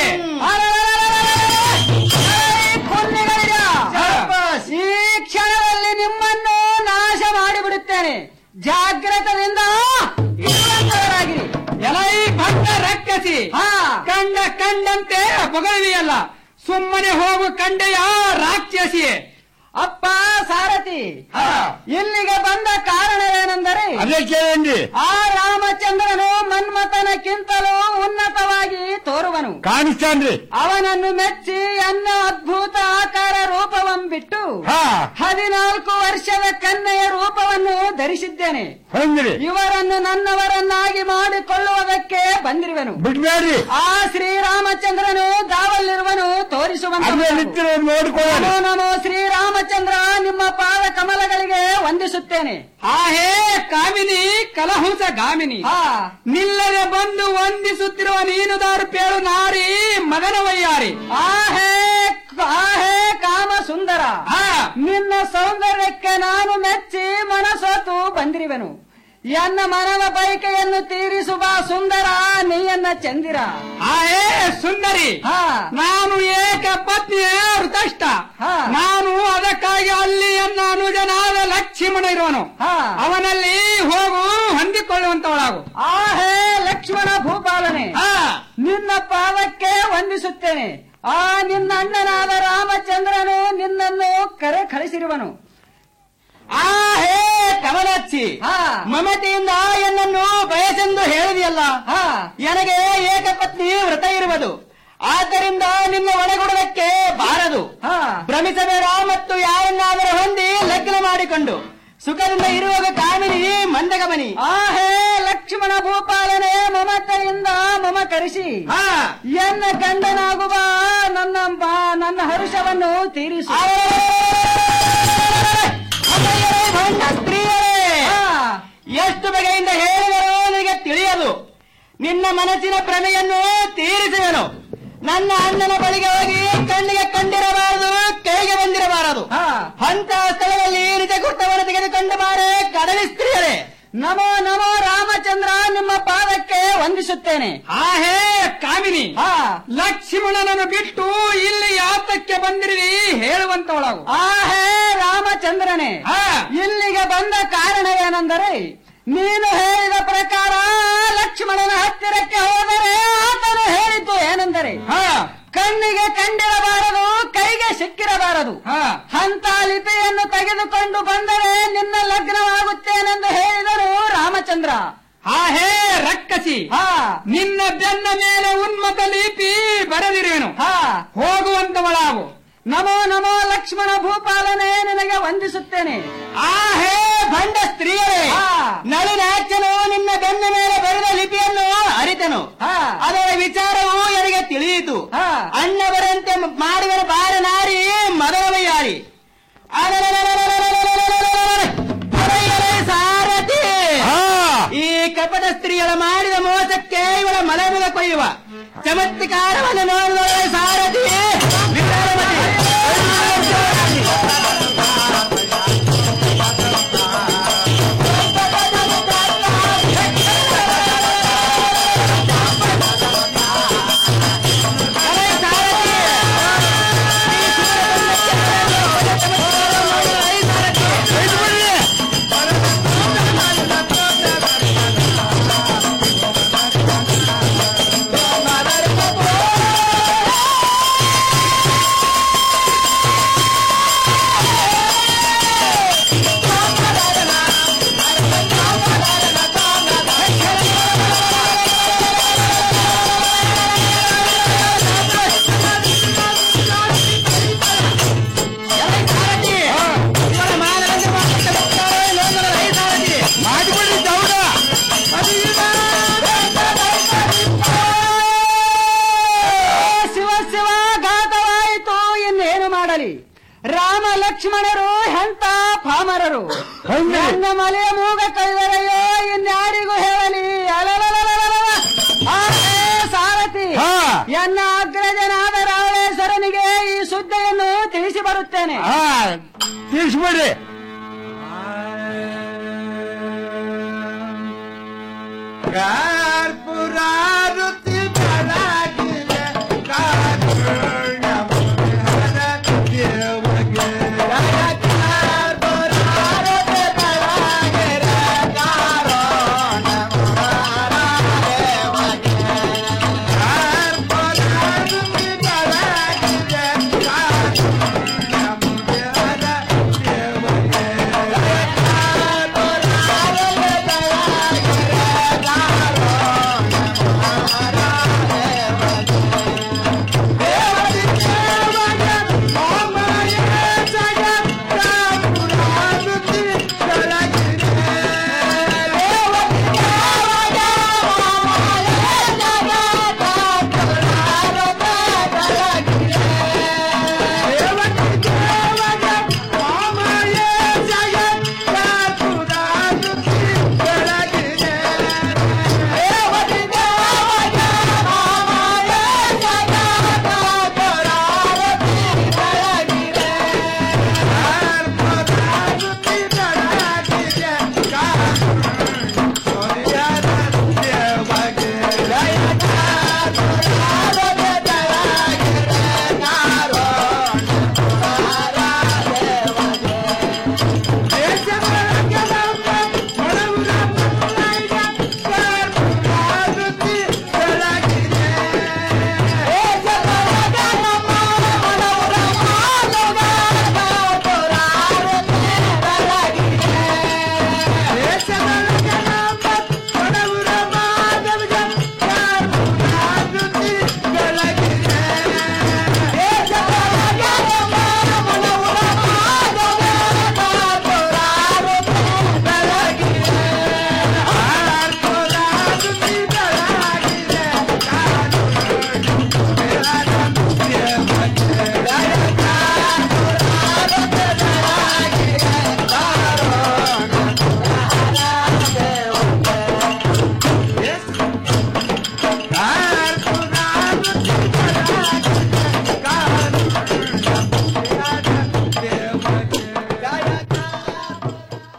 A: ಈ ಕ್ಷಣದಲ್ಲಿ ನಿಮ್ಮನ್ನು ನಾಶ ಮಾಡಿಬಿಡುತ್ತೇನೆ ಜಾಗ್ರತದಿಂದ ಇರುವಂತವರಾಗಿರಿ ಎಲೈ ಭಕ್ತ ರಕ್ಕಸಿ ಕಂಡ ಕಂಡಂತೆ ಹೊಗಳಿದೆಯಲ್ಲ ಸುಮ್ಮನೆ ಹೋಗು ಕಂಡೆಯ ರಾಕ್ಷಸಿ ಅಪ್ಪ ಸಾರಥಿ ಇಲ್ಲಿಗೆ ಬಂದ ಕಾರಣವೇನೆಂದರೆ
V: ಅದೇ ಕೇಳಂడి
A: ಆ ರಾಮಚಂದ್ರನು ಮನ್ಮಥನಕ್ಕಿಂತಲೂ ಉನ್ನತವಾಗಿ ತೋರುವನು
V: ಕಾಣಿಸ್ತಾನ್ರಿ
A: ಅವನನ್ನು ಮೆಚ್ಚಿ ಅನ್ನ ಅದ್ಭುತ ಆಕಾರ ರೂಪವನ್ನು ಬಿಟ್ಟು ಹದಿನಾಲ್ಕು ವರ್ಷದ ಕನ್ನೆಯ ರೂಪವನ್ನು ಧರಿಸಿದ್ದೇನೆ
V: ಹಂಗ್ರಿ
A: ಇವರನ್ನು ನನ್ನವರನ್ನಾಗಿ ಮಾಡಿಕೊಳ್ಳುವುದಕ್ಕೆ ಬಂದಿರುವೆನು
V: ಬಿಡ್ಬೇಡ್ರಿ
A: ಆ ಶ್ರೀರಾಮಚಂದ್ರನು ದಾವಲ್ಲಿರುವನು ತೋರಿಸುವಂತ
V: ಅಲ್ಲೇ ನಿಂತಿರೋ ನೋಡ್ಕೊಳ್ಳೋಣ.
A: ನಮೋ ನಮೋ ಶ್ರೀರಾಮಚಂದ್ರ ನಿಮ್ಮ ಪಾದ ಕಮಲಗಳಿಗೆ ವಂದಿಸುತ್ತೇನೆ ಆ ಹೇ ಕಾಮಿನಿ ಕಲಹುಂಸ ಗಾಮಿನಿ ನಿಲ್ಲದೆ ಬಂದು ವಂದಿಸುತ್ತಿರುವ ನೀನುದಾರು ಪೇಳು ನಾರಿ ಮದನವಯ್ಯಾರಿ ಆ ಹೇ ಆ ಹೇ ಕಾಮ ಸುಂದರ ನಿನ್ನ ಸೌಂದರ್ಯಕ್ಕೆ ನಾನು ಮೆಚ್ಚಿ ಮನಸೋತು ಬಂದಿರುವೆನು ಎನ್ನ ಮನದ ಬಯಕೆಯನ್ನು ತೀರಿಸುವ ಸುಂದರ ನೀಯನ್ನ ಚಂದಿರ ಆಯೇ ಸುಂದರಿ ನಾನು ಏಕ ಪತ್ನಿಯ ಋತಷ್ಟ ನಾನು ಅದಕ್ಕಾಗಿ ಅಲ್ಲಿ ಎನ್ನ ಅನುಜನಾದ ಲಕ್ಷ್ಮಣ ಇರುವನು ಅವನಲ್ಲಿ ಹೋಗು ಹೊಂದಿಕೊಳ್ಳುವಂತವಳಾಗು ಆ ಹೇ ಲಕ್ಷ್ಮಣ ಭೂಪಾಲನೆ ನಿನ್ನ ಪಾದಕ್ಕೆ ವಂದಿಸುತ್ತೇನೆ ಆ ನಿನ್ನ ಅಣ್ಣನಾದ ರಾಮಚಂದ್ರನು ನಿನ್ನನ್ನು ಕರೆ ಕಳಿಸಿರುವನು ಆ ಹೇ ಕಮಲಚ್ಚಿ ಮಮತೆಯಿಂದ ಎನ್ನನ್ನು ಬಯಸೆಂದು ಹೇಳಿದೆಯಲ್ಲ ನನಗೆ ಏಕಪತ್ನಿ ವ್ರತ ಇರುವುದು ಆದ್ದರಿಂದ ನಿನ್ನ ಒಳಗೊಡುವುದಕ್ಕೆ ಬಾರದು ಭ್ರಮಿಸಬೇಡ ಮತ್ತು ಯಾರನ್ನಾದರೂ ಹೊಂದಿ ಲಗ್ನ ಮಾಡಿಕೊಂಡು ಸುಖದಿಂದ ಇರುವಾಗ ಕಾಮಿನಿ ಮಂದಗಮನಿ ಆಹೇ ಲಕ್ಷ್ಮಣ ಭೂಪಾಲನೆ ಮಮತೆಯಿಂದ ಮಮ ಕರೆಸಿ ಎನ್ನ ಗಂಡನಾಗುವ ನನ್ನ ಬಾ- ನನ್ನ ಹರುಷವನ್ನು ತೀರಿಸು ಭಂಡ ಸ್ತ್ರೀಯರೇ ಎಷ್ಟು ಬಗೆಯಿಂದ ಹೇಳಿದರೂ ನನಗೆ ತಿಳಿಯದು ನಿನ್ನ ಮನಸ್ಸಿನ ಭ್ರಮೆಯನ್ನು ತೀರಿಸುವೆನು ನನ್ನ ಅಣ್ಣನ ಬಳಿಗೆ ಹೋಗಿ ಕಣ್ಣಿಗೆ ಕಂಡಿರಬಾರದು ಕೈಗೆ ಬಂದಿರಬಾರದು ಅಂತ ಸ್ಥಳದಲ್ಲಿ ನಿಜ ಗುರ್ತವನ್ನು ತೆಗೆದುಕೊಂಡು ಬಾರೆ ಕಡಲಿ ಸ್ತ್ರೀಯರೇ ನಮೋ ನಮೋ ರಾಮಚಂದ್ರ ನಿಮ್ಮ ಪಾದಕ್ಕೆ ವಂದಿಸುತ್ತೇನೆ
U: ಆಹೇ ಕಾಮಿನಿ ಲಕ್ಷ್ಮಣನನ್ನು ಬಿಟ್ಟು ಇಲ್ಲಿ ಯಾತಕ್ಕೆ ಬಂದಿರಿ ಹೇಳುವಂತವಳಾಗು
A: ಆಹೇ ರಾಮಚಂದ್ರನೇ ಇಲ್ಲಿಗೆ ಬಂದ ಕಾರಣವೇನೆಂದರೆ ನೀನು ಹೇಳಿದ ಪ್ರಕಾರ ಲಕ್ಷ್ಮಣನ ಹತ್ತಿರಕ್ಕೆ ಹೋದರೆ ಆತನು ಹೇಳಿದ್ದು ಏನೆಂದರೆ ಕಣ್ಣಿಗೆ ಕಂಡಿರಬಾರದು ಕೈಗೆ ಸಿಕ್ಕಿರಬಾರದು ಅಂತ ಲಿಪಿಯನ್ನು ತೆಗೆದುಕೊಂಡು ಬಂದರೆ ನಿನ್ನ ಲಗ್ನವಾಗುತ್ತೇನೆಂದು ಹೇಳಿದರು ರಾಮಚಂದ್ರ
U: ಆಹೇ ರಕ್ಕಸಿ ನಿನ್ನ ಬೆನ್ನ ಮೇಲೆ ಉನ್ಮತ ಲಿಪಿ ಬರೆದಿರುವೆನು ಹೋಗುವಂತವಳಾಗು
A: ನಮೋ ನಮೋ ಲಕ್ಷ್ಮಣ ಭೂಪಾಲನೆ ನಿನಗೆ ವಂದಿಸುತ್ತೇನೆ ಆಹೇ ಭಂಡ ಸ್ತ್ರೀಯರೇ ನಳಿನಾಚನು ನಿನ್ನ ಬೆನ್ನ ಮೇಲೆ ಬರೆದ ಲಿಪಿಯನ್ನು ಅರಿತನು ಅದರ ವಿಚಾರವು ನನಗೆ ತಿಳಿಯಿತು ಅಣ್ಣವರಂತೆ ಮಾಡುವ ಬಾರ ನಾರಿ ಮದವಯ್ಯಾರಿ ಸಾರಥಿ ಈ ಕಪಟ ಸ್ತ್ರೀಯರ ಮಾಡಿದ ಮೋಸಕ್ಕೆ ಇವಳ ಮಲಮುಗ ಕೊಯ್ಯುವ ಚಮತ್ಕಾರವನ್ನು ನೋಡಿದರೆ ಸಾರಥಿ ಶಿವ ಶಿವ ಘಾತವಾಯಿತು ಇನ್ನೇನು ಮಾಡಲಿ ರಾಮ ಲಕ್ಷ್ಮಣರು ಎಂತ ಪಾಮರರು ನನ್ನ ಮಲೆಯ ಮೂಗ ಕೈದರೆಯೋ ಇನ್ಯಾರಿಗೂ ಹೇಳಲಿ ಅಲಲಲಲಲಲ. ಆಹೇ ಸಾರಥಿ ಎನ್ನ ಅಗ್ರಜನಾದ ರಾವಣೇಶ್ವರನಿಗೆ ಈ ಸುದ್ದಿಯನ್ನು ತಿಳಿಸಿ ಬರುತ್ತೇನೆ
V: ತಿಳಿಸ್ಬಿಡ್ರಿ